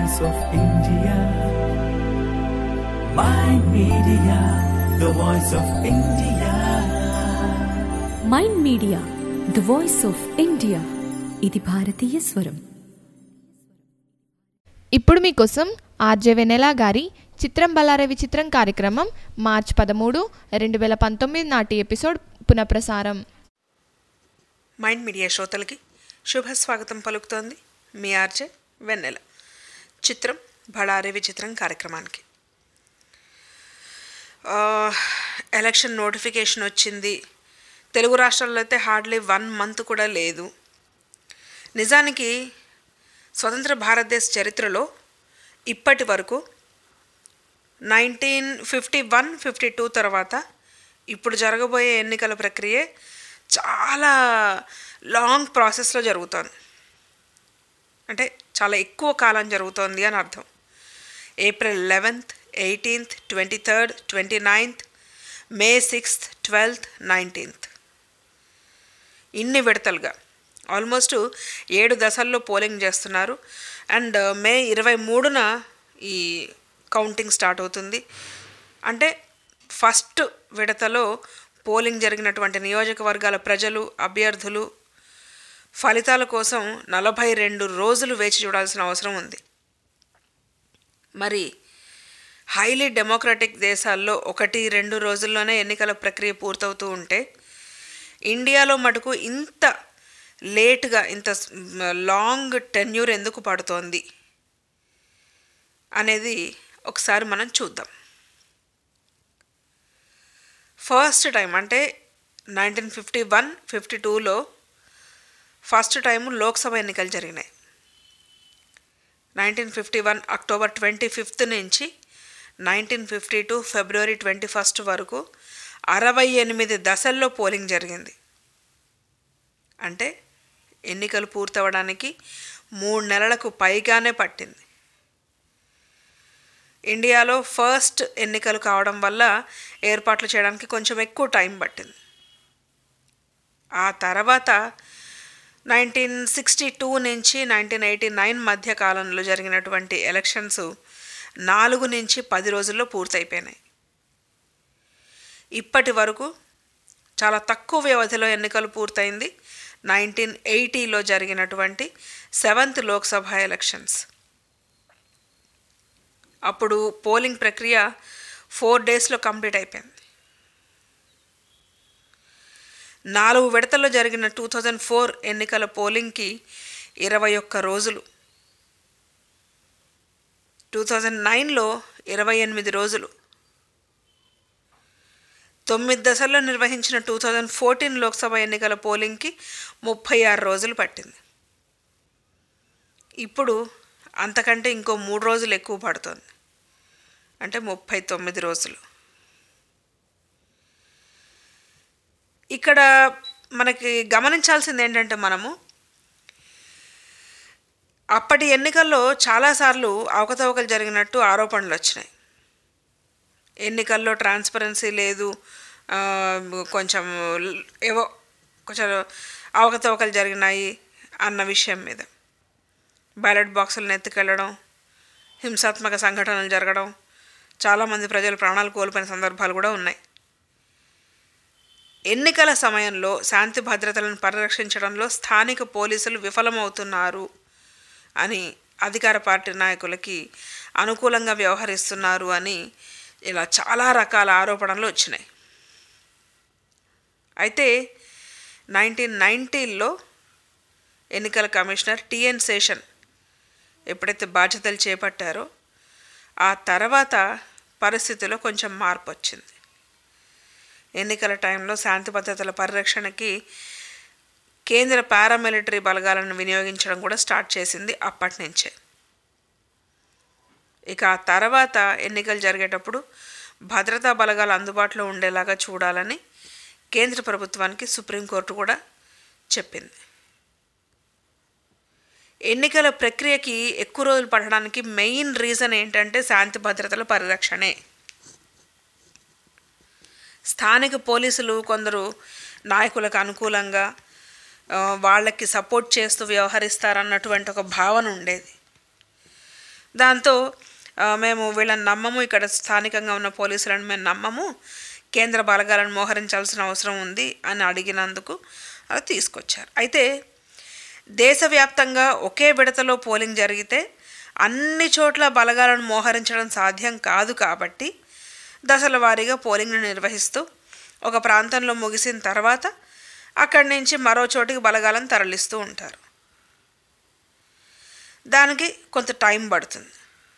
voice of India. My media, the voice of India. Mind media the voice of India ఇది భారతీయ స్వరం ఇప్పుడు మీకోసం ఆర్జే వెనెలా గారి చిత్రం బల్లారే విచిత్రం కార్యక్రమం మార్చ్ పదమూడు రెండు వేల పంతొమ్మిది నాటి ఎపిసోడ్ పునఃప్రసారం మైండ్ మీడియా శ్రోతలకి శుభ స్వాగతం పలుకుతోంది మీ ఆర్జే వెన్నెల చిత్రం బళారే విచిత్రం కార్యక్రమానికి ఆ, ఎలక్షన్ నోటిఫికేషన్ వచ్చింది తెలుగు రాష్ట్రాల్లో అయితే హార్డ్లీ వన్ మంత్ కూడా లేదు నిజానికి స్వతంత్ర భారతదేశ చరిత్రలో ఇప్పటి వరకు nineteen fifty one fifty two తర్వాత ఇప్పుడు జరగబోయే ఎన్నికల ప్రక్రియ చాలా లాంగ్ ప్రాసెస్లో జరుగుతోంది అంటే చాలా ఎక్కువ కాలం జరుగుతోంది అని అర్థం April eleventh eighteenth twenty third twenty ninth May sixth twelfth nineteenth ఇన్ని విడతలుగా ఆల్మోస్ట్ ఏడు దశల్లో పోలింగ్ చేస్తున్నారు అండ్ మే ఇరవై మూడున ఈ కౌంటింగ్ స్టార్ట్ అవుతుంది అంటే ఫస్ట్ విడతలో పోలింగ్ జరిగినటువంటి నియోజకవర్గాల ప్రజలు అభ్యర్థులు ఫలితాల కోసం నలభై రెండు రోజులు వేచి చూడాల్సిన అవసరం ఉంది మరి హైలీ డెమోక్రటిక్ దేశాల్లో ఒకటి రెండు రోజుల్లోనే ఎన్నికల ప్రక్రియ పూర్తవుతూ ఉంటే ఇండియాలో మటుకు ఇంత లేట్గా ఇంత లాంగ్ టెన్యూర్ ఎందుకు పడుతోంది అనేది ఒకసారి మనం చూద్దాం ఫస్ట్ టైం అంటే నైన్టీన్ ఫిఫ్టీ వన్ ఫిఫ్టీ టూలో ఫస్ట్ టైం లోక్సభ ఎన్నికలు జరిగినాయి nineteen fifty one October twenty fifth నుంచి nineteen fifty two February twenty first వరకు అరవై ఎనిమిది దశల్లో పోలింగ్ జరిగింది అంటే ఎన్నికలు పూర్తవడానికి మూడు నెలలకు పైగానే పట్టింది ఇండియాలో ఫస్ట్ ఎన్నికలు కావడం వల్ల ఏర్పాట్లు చేయడానికి కొంచెం ఎక్కువ టైం పట్టింది ఆ తర్వాత నైన్టీన్ సిక్స్టీ టూ నుంచి నైన్టీన్ ఎయిటీ నైన్ మధ్య కాలంలో జరిగినటువంటి ఎలక్షన్స్ నాలుగు నుంచి పది రోజుల్లో పూర్తయిపోయినాయి ఇప్పటి వరకు చాలా తక్కువ వ్యవధిలో ఎన్నికలు పూర్తయింది నైన్టీన్ ఎయిటీలో జరిగినటువంటి సెవెంత్ లోక్సభ ఎలక్షన్స్ అప్పుడు పోలింగ్ ప్రక్రియ ఫోర్ డేస్లో కంప్లీట్ అయిపోయింది నాలుగు విడతల్లో జరిగిన టూ థౌజండ్ ఫోర్ ఎన్నికల పోలింగ్కి ఇరవై ఒక్క రోజులు టూ థౌజండ్ నైన్లో ఇరవై ఎనిమిది రోజులు తొమ్మిది దశల్లో నిర్వహించిన టూ థౌజండ్ ఫోర్టీన్ లోక్సభ ఎన్నికల పోలింగ్కి ముప్పై ఆరు రోజులు పట్టింది ఇప్పుడు అంతకంటే ఇంకో మూడు రోజులు ఎక్కువ పడుతుంది అంటే ముప్పై తొమ్మిది రోజులు ఇక్కడ మనకి గమనించాల్సింది ఏంటంటే మనము అప్పటి ఎన్నికల్లో చాలాసార్లు అవకతవకలు జరిగినట్టు ఆరోపణలు వచ్చినాయి ఎన్నికల్లో ట్రాన్స్పరెన్సీ లేదు ఆ, కొంచెం ఏవో కొంచెం అవకతవకలు జరిగినాయి అన్న విషయం మీద బ్యాలెట్ బాక్సులను ఎత్తుకెళ్ళడం హింసాత్మక సంఘటనలు జరగడం చాలామంది ప్రజలు ప్రాణాలు కోల్పోయిన సందర్భాలు కూడా ఉన్నాయి ఎన్నికల సమయంలో శాంతి భద్రతలను పరిరక్షించడంలో స్థానిక పోలీసులు విఫలమవుతున్నారు అని అధికార పార్టీ నాయకులకి అనుకూలంగా వ్యవహరిస్తున్నారు అని ఇలా చాలా రకాల ఆరోపణలు వచ్చినాయి అయితే నైన్టీన్ నైంటీల్లో ఎన్నికల కమిషనర్ టిఎన్ శేషన్ ఎప్పుడైతే బాధ్యతలు చేపట్టారో ఆ తర్వాత పరిస్థితిలో కొంచెం మార్పు వచ్చింది ఎన్నికల టైంలో శాంతి భద్రతల పరిరక్షణకి కేంద్ర పారామిలిటరీ బలగాలను వినియోగించడం కూడా స్టార్ట్ చేసింది అప్పటి నుంచే ఇక ఆ తర్వాత ఎన్నికలు జరిగేటప్పుడు భద్రతా బలగాలు అందుబాటులో ఉండేలాగా చూడాలని కేంద్ర ప్రభుత్వానికి సుప్రీంకోర్టు కూడా చెప్పింది ఎన్నికల ప్రక్రియకి ఎక్కువ రోజులు పడడానికి మెయిన్ రీజన్ ఏంటంటే శాంతి భద్రతల పరిరక్షణే స్థానిక పోలీసులు కొందరు నాయకులకు అనుకూలంగా ఆ, వాళ్ళకి సపోర్ట్ చేస్తూ వ్యవహరిస్తారన్నటువంటి ఒక భావన ఉండేది దాంతో ఆ, మేము వీళ్ళని నమ్మము ఇక్కడ స్థానికంగా ఉన్న పోలీసులను మేము నమ్మము కేంద్ర బలగాలను మోహరించాల్సిన అవసరం ఉంది అని అడిగినందుకు అలా తీసుకొచ్చారు అయితే దేశవ్యాప్తంగా ఒకే విడతలో పోలింగ్ జరిగితే అన్ని చోట్ల బలగాలను మోహరించడం సాధ్యం కాదు కాబట్టి దశల వారీగా పోలింగ్ను నిర్వహిస్తూ ఒక ప్రాంతంలో ముగిసిన తర్వాత అక్కడి నుంచి మరో చోటికి బలగాలను తరలిస్తూ ఉంటారు దానికి కొంత టైం పడుతుంది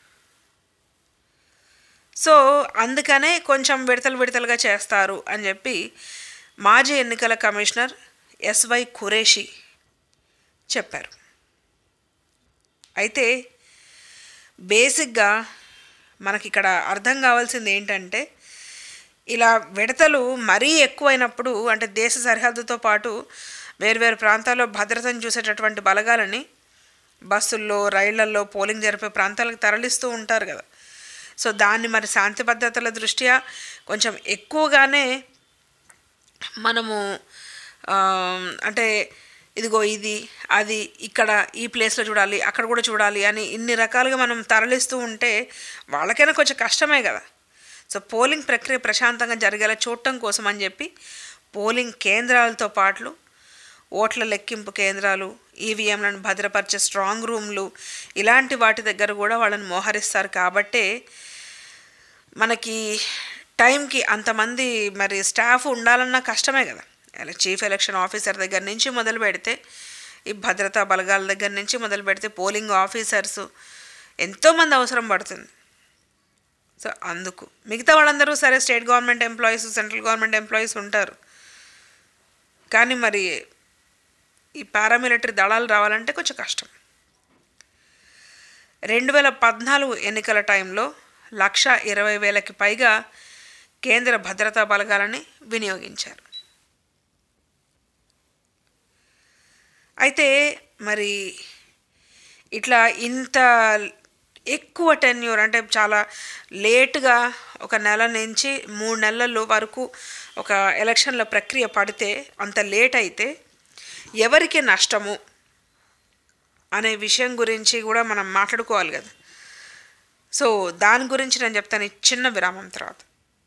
సో అందుకనే కొంచెం విడతలు విడతలుగా చేస్తారు అని చెప్పి మాజీ ఎన్నికల కమిషనర్ ఎస్వై ఖురేషి చెప్పారు అయితే బేసిక్గా మనకి ఇక్కడ అర్థం కావాల్సింది ఏంటంటే ఇలా విడతలు మరీ ఎక్కువైనప్పుడు అంటే దేశ సరిహద్దుతో పాటు వేర్వేరు ప్రాంతాల్లో భద్రతను చూసేటటువంటి బలగాలని బస్సుల్లో రైళ్లల్లో పోలింగ్ జరిపే ప్రాంతాలకు తరలిస్తూ ఉంటారు కదా సో దాన్ని మరి శాంతి భద్రతల దృష్ట్యా కొంచెం ఎక్కువగానే మనము ఆ, అంటే ఇదిగో ఇది అది ఇక్కడ ఈ ప్లేస్లో చూడాలి అక్కడ కూడా చూడాలి అని ఇన్ని రకాలుగా మనం తరలిస్తూ ఉంటే వాళ్ళకైనా కొంచెం కష్టమే కదా సో పోలింగ్ ప్రక్రియ ప్రశాంతంగా జరిగేలా చూడటం కోసం అని చెప్పి పోలింగ్ కేంద్రాలతో పాటు ఓట్ల లెక్కింపు కేంద్రాలు ఈవీఎంలను భద్రపరిచే స్ట్రాంగ్ రూమ్లు ఇలాంటి వాటి దగ్గర కూడా వాళ్ళని మోహరిస్తారు కాబట్టే మనకి టైంకి అంతమంది మరి స్టాఫ్ ఉండాలన్నా కష్టమే కదా అలా చీఫ్ ఎలక్షన్ ఆఫీసర్ దగ్గర నుంచి మొదలు పెడితే ఈ భద్రతా బలగాల దగ్గర నుంచి మొదలు పెడితే పోలింగ్ ఆఫీసర్స్ ఎంతోమంది అవసరం పడుతుంది సో అందుకు మిగతా వాళ్ళందరూ సరే state government employees central government employees ఉంటారు కానీ మరి ఈ పారామిలిటరీ దళాలు రావాలంటే కొంచెం కష్టం రెండు వేల పద్నాలుగు ఎన్నికల టైంలో లక్ష ఇరవై వేలకి పైగా కేంద్ర భద్రతా బలగాలని వినియోగించారు అయితే మరి ఇట్లా ఇంత ఎక్కువ టెన్యూర్ అంటే చాలా లేటుగా ఒక నెల నుంచి మూడు నెలల వరకు ఒక ఎలక్షన్ల ప్రక్రియ పడితే అంత లేట్ అయితే ఎవరికి నష్టము అనే విషయం గురించి కూడా మనం మాట్లాడుకోవాలి కదా సో దాని గురించి నేను చెప్తాను ఈ చిన్న విరామం తర్వాత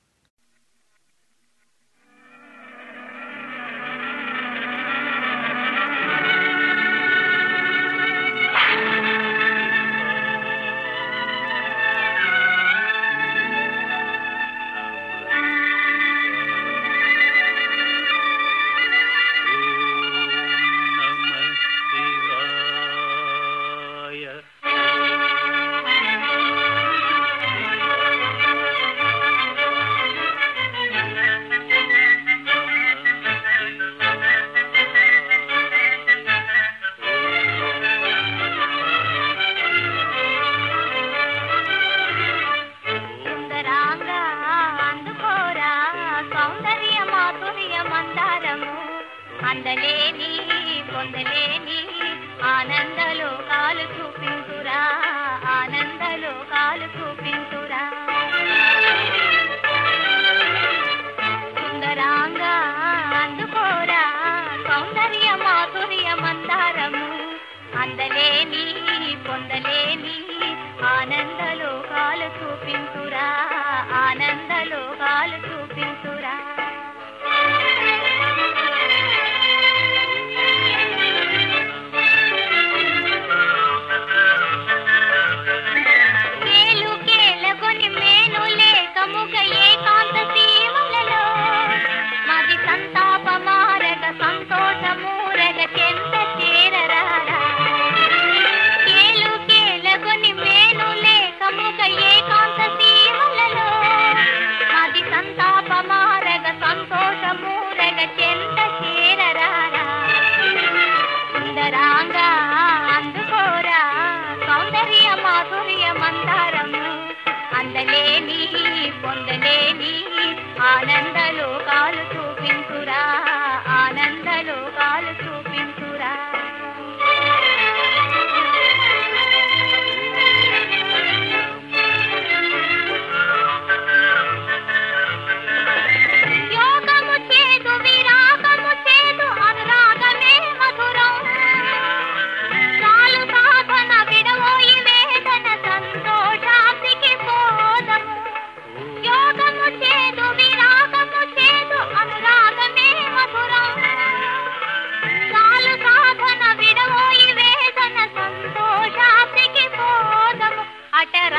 సుందరాంగా అందుకోరా సౌందర్య మాధుర్య మందారము అందలేని పొందలేని ఆనందలో కాలు చూపించురా ఆనందలో కాలు చూపించురా సుందరాంగా అందుకోరా సౌందర్య మాధుర్య మందారము అందలేని పొందలేని ఆనందలో కాలు చూపించురా ఆనందలో కాలు చూపించురా కేలు కేలగొని మేను లేకముగ ఏకాంత సీమలలో మది సంతాప మారగ సంతోషమూరగ చెంత చేరరారా కేలు కేలగొని మేను లేకముగ ఏకాంత సీమలలో మది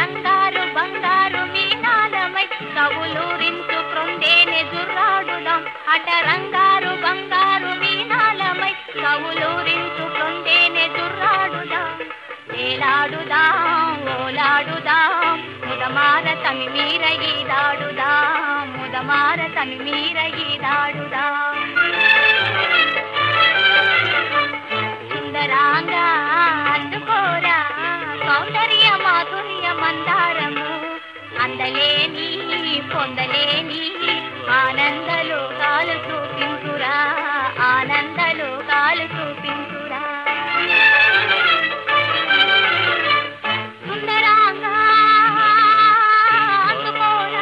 రంగారు బంగారు మీనాలమై కవులూరించు క్రొందేనే జుర్రాడుదాం అట రంగారు బంగారు మీనాలమై కవులూరించు క్రొందేనే జుర్రాడుదాం ఏలాడుదాం ఓలాడుదాం ముదమార తమి మీర ఈదాడుదాం ముదమార తమి మీర ఈదాడుదాం సుందరాంగా అందుకోరా సౌందర్య మాధుర్య మందారము అందలేని పొందలేని ఆనందలో కాలు చూపించురా ఆనందలో కాలు చూపించురా సుందరాంగా అందుకోరా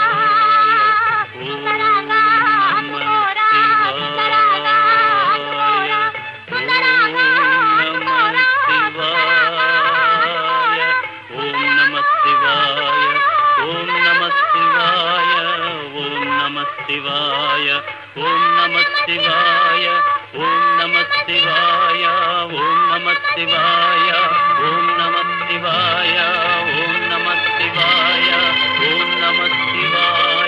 సుందరాంగా అందుకోరా సుందరాంగా అందుకోరా సుందరాంగా అందుకోరా సుందరాంగా అందుకోరా ఓం నమ శివాయ ఓం నమ శివాయ ఓం నమ శివాయ ఓం నమ శివాయ ఓం నమ శివాయ ఓం నమ శివాయ ఓం నమ శివాయ ఓం నమ శివాయ ఓం నమ శివాయ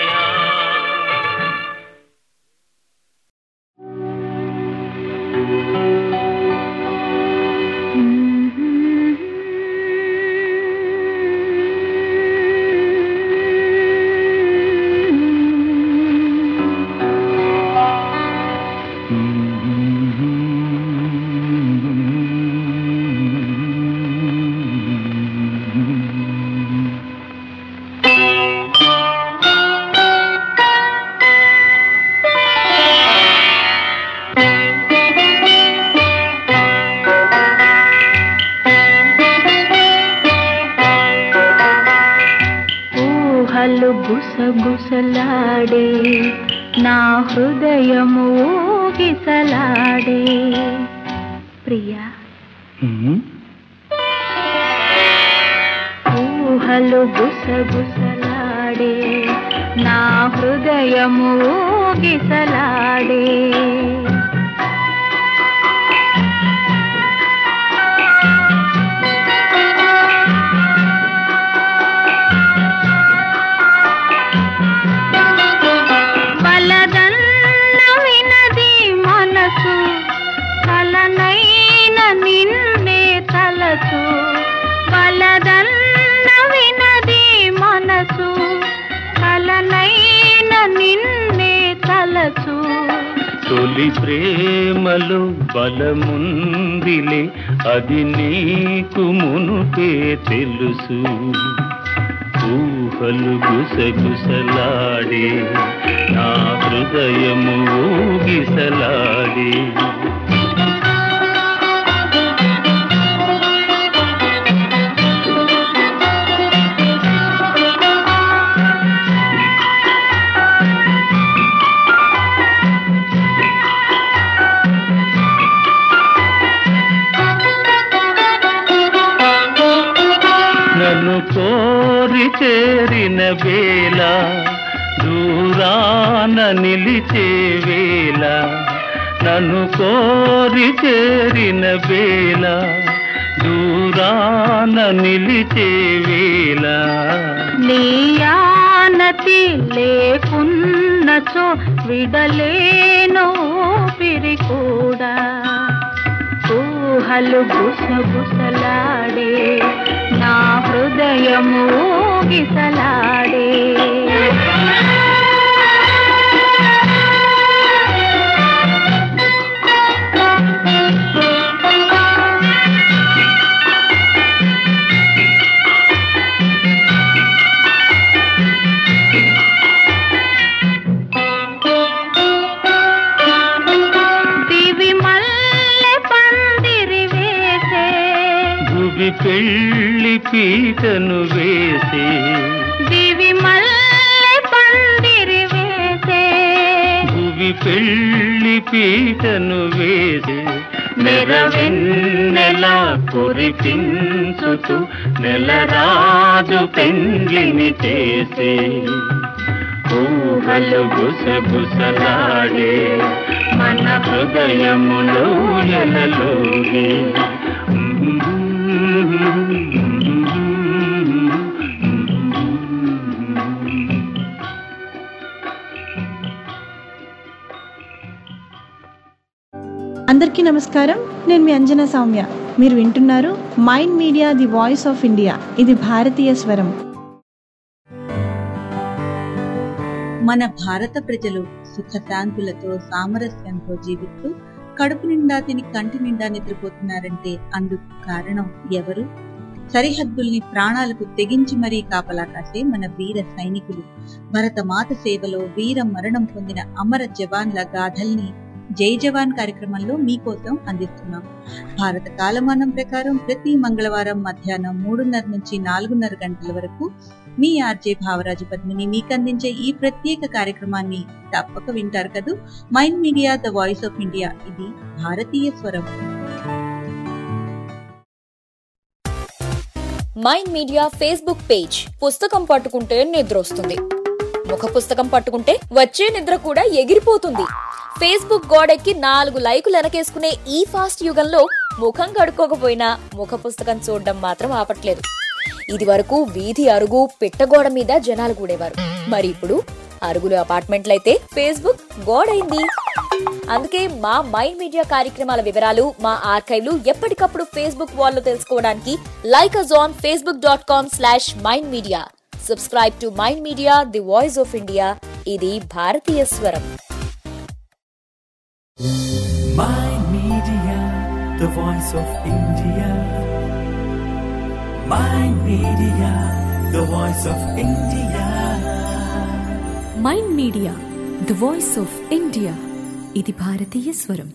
ఊహలు గుసగుసలాడే నా హృదయము ఊగిసలాడే ప్రియా ఊహలు గుసగుసలాడే నా హృదయము ఊగిసలాడే బలదన్న వినది మనసు కలనైన నిన్నే తలచు బలదన్న వినది మనసు కలనైన నిన్నే తలచు తొలి ప్రేమలో బలముందిలే అది నీకు మునుపే తెలుసు ఊహలు గుసగుసలాడే నా హృదయము ఊగిసలాడే నన్ను కోరి చేరిన వేళ దూరాన నిలిచే వేళ నన్ను కోరి చేరిన వేళ దూరాన నిలిచే వేళ నీయానతి లేకున్నచో విడలేను ఊపిరి కూడా ఊహలు గుసగుసలాడే నా హృదయము ఊగిసలాడే దివి మల్లె పందిరి వేసే భువి పెళ్లి పీటను వేసి దివి మల్లె పందిరి వేసే భువి పెళ్లి పీటను వేసి నెరవెన్నెల కురిపించుతూ నెలరాజు పెండ్లిని చేసి ఊహలు గుసగుసలాడే మన హృదయములో ఎలలోగి అందరికీ నమస్కారం నేను మీ అంజనా సౌమ్య మీరు వింటున్నారు mind media the voice of India ఇది భారతీయ స్వరం మన భారత ప్రజలు సుఖశాంతులతో సామరస్యంతో జీవిస్తూ కడుపు నిండా తిని కంటి నిండా నిద్రపోతున్నారంటే అందుకు కారణం ఎవరు సరిహద్దుల్ని ప్రాణాలకు తెగించి మరీ కాపలా కాసే మన వీర సైనికులు భరతమాత సేవలో వీర మరణం పొందిన అమర జవాన్ల గాథల్ని జై జవాన్ కార్యక్రమంలో మీకోసం అందిస్తున్నాం భారత కాలమానం ప్రకారం ప్రతి మంగళవారం మధ్యాహ్నం మూడున్నర నుంచి నాలుగున్నర గంటల వరకు మీ ఆర్జే భావరాజు పద్మిని మీకు అందించే ఈ ప్రత్యేక కార్యక్రమాన్ని తప్పక వింటారు కదూ mind media the voice of India ఇది భారతీయ స్వరం మైండ్ మీడియా ఫేస్బుక్ పేజ్ పుస్తకం పట్టుకుంటే నిద్ర వస్తుంది ముఖ పుస్తకం పట్టుకుంటే వచ్చే నిద్ర కూడా ఎగిరిపోతుంది ఫేస్బుక్ గోడెక్కి నాలుగు లైకులు వెనకేసుకునే ఈ ఫాస్ట్ యుగంలో ముఖం కడుక్కోకపోయినా ముఖ పుస్తకం చూడడం మాత్రం ఆపట్లేదు ఇది వరకు వీధి అరుగు పిట్టగోడ మీద జనాలు కూడేవారు మరి ఇప్పుడు అరుగులు అపార్ట్మెంట్లయితే ఫేస్బుక్ గోడైంది అందుకే మా మైండ్ మీడియా కార్యక్రమాల వివరాలు మా ఆర్కైవ్లు ఎప్పటికప్పుడు ఫేస్బుక్ వాల్లో తెలుసుకోవడానికి like us on Facebook dot com slash mind media subscribe to mind media the voice of India ఇది భారతీయ స్వరం Mind Media, the voice of India. Mind Media, the voice of India. Mind media the voice of India ఇది భారతీయ స్వరం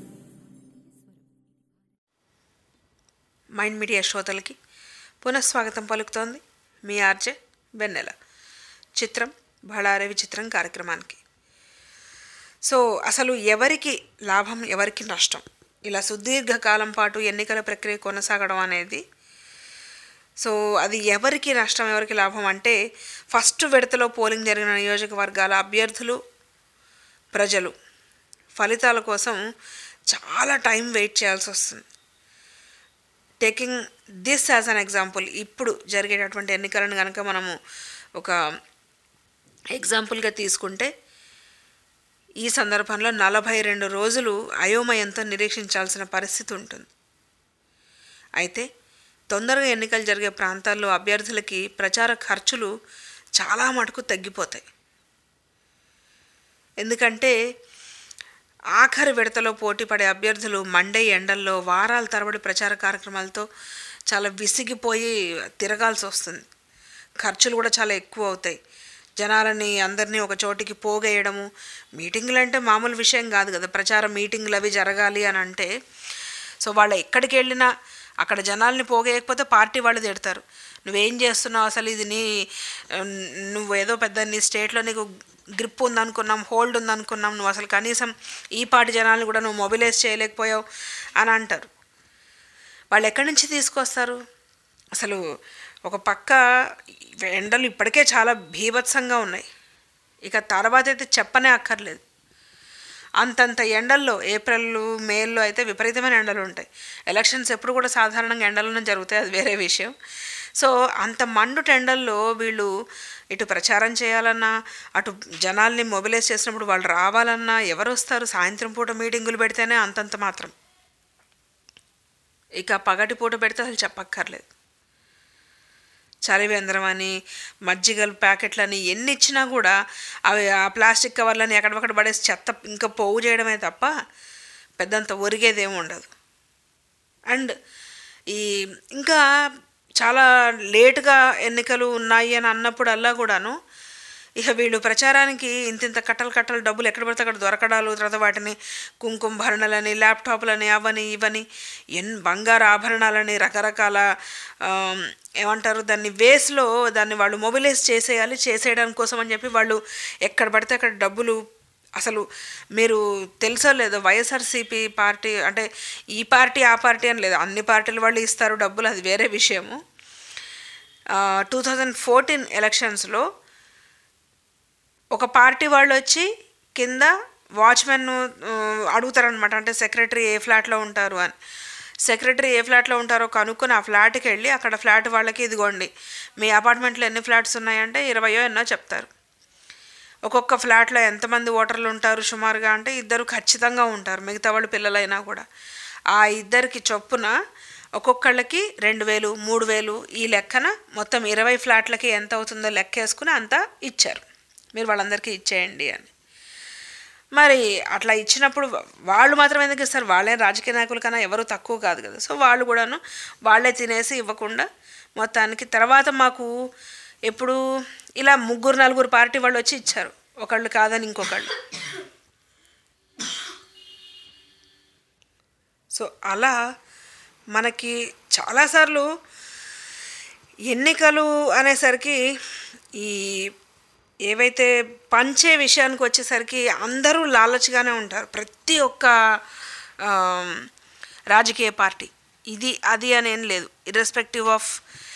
mind media శ్రోతలకి పునఃస్వాగతం పలుకుతోంది మీ RJ వెన్నెల చిత్రం బళారే విచిత్రం కార్యక్రమానికి సో అసలు ఎవరికి లాభం ఎవరికి నష్టం ఇలా సుదీర్ఘకాలం పాటు ఎన్నికల ప్రక్రియ కొనసాగడం అనేది సో అది ఎవరికి నష్టం ఎవరికి లాభం అంటే ఫస్ట్ విడతలో పోలింగ్ జరిగిన నియోజకవర్గాల అభ్యర్థులు ప్రజలు ఫలితాల కోసం చాలా టైం వెయిట్ చేయాల్సి వస్తుంది taking this as an example ఇప్పుడు జరిగేటటువంటి ఎన్నికలను కనుక మనము ఒక ఎగ్జాంపుల్గా తీసుకుంటే ఈ సందర్భంలో నలభై రెండు రోజులు అయోమయంతో నిరీక్షించాల్సిన పరిస్థితి ఉంటుంది అయితే తొందరగా ఎన్నికలు జరిగే ప్రాంతాల్లో అభ్యర్థులకి ప్రచార ఖర్చులు చాలా మటుకు తగ్గిపోతాయి ఎందుకంటే ఆఖరి విడతలో పోటీ పడే అభ్యర్థులు మండే ఎండల్లో వారాల తరబడి ప్రచార కార్యక్రమాలతో చాలా విసిగిపోయి తిరగాల్సి వస్తుంది ఖర్చులు కూడా చాలా ఎక్కువ అవుతాయి జనాలని అందరినీ ఒక చోటికి పోగేయడము మీటింగులు అంటే మామూలు విషయం కాదు కదా ప్రచార మీటింగులు అవి జరగాలి అని అంటే సో వాళ్ళు ఎక్కడికి వెళ్ళినా అక్కడ జనాల్ని పోగేయకపోతే పార్టీ వాళ్ళు తిడతారు నువ్వేం చేస్తున్నావు అసలు ఇది నీ నువ్వు ఏదో పెద్ద నీ స్టేట్లో నీకు గ్రిప్ ఉందనుకున్నాం హోల్డ్ ఉందనుకున్నాం నువ్వు అసలు కనీసం ఈ పార్టీ జనాల్ని కూడా నువ్వు మొబిలైజ్ చేయలేకపోయావు అని అంటారు వాళ్ళు ఎక్కడి నుంచి తీసుకొస్తారు అసలు ఒక పక్క ఎండలు ఇప్పటికే చాలా భీభత్సంగా ఉన్నాయి ఇక తర్వాత అయితే చెప్పనే అక్కర్లేదు అంతంత ఎండల్లో ఏప్రిల్ మేల్లో అయితే విపరీతమైన ఎండలు ఉంటాయి ఎలక్షన్స్ ఎప్పుడు కూడా సాధారణంగా ఎండలోనే జరుగుతాయి అది వేరే విషయం సో అంత మండు ఎండల్లో వీళ్ళు ఇటు ప్రచారం చేయాలన్నా అటు జనాల్ని మొబిలైజ్ చేసినప్పుడు వాళ్ళు రావాలన్నా ఎవరు వస్తారు సాయంత్రం పూట మీటింగులు పెడితేనే అంతంత మాత్రం ఇక పగటి పూట పెడితే అసలు చెప్పక్కర్లేదు చలివేంద్రం అని మజ్జిగలు ప్యాకెట్లని ఎన్ని ఇచ్చినా కూడా అవి ఆ ప్లాస్టిక్ కవర్లని ఎక్కడొక్కడ పడేసి చెత్త ఇంకా పోగు చేయడమే తప్ప పెద్దంత ఒరిగేదేమి ఉండదు అండ్ ఈ ఇంకా చాలా లేటుగా ఎన్నికలు ఉన్నాయి అని అన్నప్పుడల్లా కూడాను ఇక వీళ్ళు ప్రచారానికి ఇంతింత కట్టలు కట్టలు డబ్బులు ఎక్కడ పడితే అక్కడ దొరకడాలు తర్వాత వాటిని కుంకుమ భరణలని ల్యాప్టాప్లని అవని ఇవని ఎన్ బంగారు ఆభరణాలని రకరకాల ఏమంటారు దాన్ని వేస్లో దాన్ని వాళ్ళు మొబిలైజ్ చేసేయాలి చేసేయడానికి కోసం అని చెప్పి వాళ్ళు ఎక్కడ పడితే అక్కడ డబ్బులు అసలు మీరు తెలుసో లేదో వైఎస్ఆర్సీపీ పార్టీ అంటే ఈ పార్టీ ఆ పార్టీ అని లేదు అన్ని పార్టీల వాళ్ళు ఇస్తారు డబ్బులు అది వేరే విషయము టూ థౌజండ్ ఫోర్టీన్ ఎలక్షన్స్లో ఒక పార్టీ వాళ్ళు వచ్చి కింద వాచ్మెన్ అడుగుతారనమాట అంటే సెక్రటరీ ఏ ఫ్లాట్లో ఉంటారు అని సెక్రటరీ ఏ ఫ్లాట్లో ఉంటారో కనుక్కొని ఆ ఫ్లాట్కి వెళ్ళి అక్కడ ఫ్లాట్ వాళ్ళకి ఇదిగోండి మీ అపార్ట్మెంట్లో ఎన్ని ఫ్లాట్స్ ఉన్నాయంటే ఇరవయో ఎన్నో చెప్తారు ఒక్కొక్క ఫ్లాట్లో ఎంతమంది ఓటర్లు ఉంటారు సుమారుగా అంటే ఇద్దరు ఖచ్చితంగా ఉంటారు మిగతా వాళ్ళు పిల్లలైనా కూడా ఆ ఇద్దరికి చొప్పున ఒక్కొక్కళ్ళకి రెండు వేలు మూడు వేలు ఈ లెక్కన మొత్తం ఇరవై ఫ్లాట్లకి ఎంత అవుతుందో లెక్క వేసుకుని అంతా ఇచ్చారు మీరు వాళ్ళందరికీ ఇచ్చేయండి అని మరి అట్లా ఇచ్చినప్పుడు వాళ్ళు మాత్రం ఎందుకు ఇస్తారు వాళ్ళే రాజకీయ నాయకుల కన్నా ఎవరు తక్కువ కాదు కదా సో వాళ్ళు కూడాను వాళ్ళే తినేసి ఇవ్వకుండా మొత్తానికి తర్వాత మాకు ఎప్పుడు ఇలా ముగ్గురు నలుగురు పార్టీ వాళ్ళు వచ్చి ఇచ్చారు ఒకళ్ళు కాదని ఇంకొకళ్ళు సో అలా మనకి చాలాసార్లు ఎన్నికలు అనేసరికి ఈ ఏవైతే పంచే విషయానికి వచ్చేసరికి అందరూ లాలచ్గానే ఉంటారు ప్రతి ఒక్క ఆమ్, రాజకీయ పార్టీ ఇది అది అని ఏం లేదు ఇర్రెస్పెక్టివ్ ఆఫ్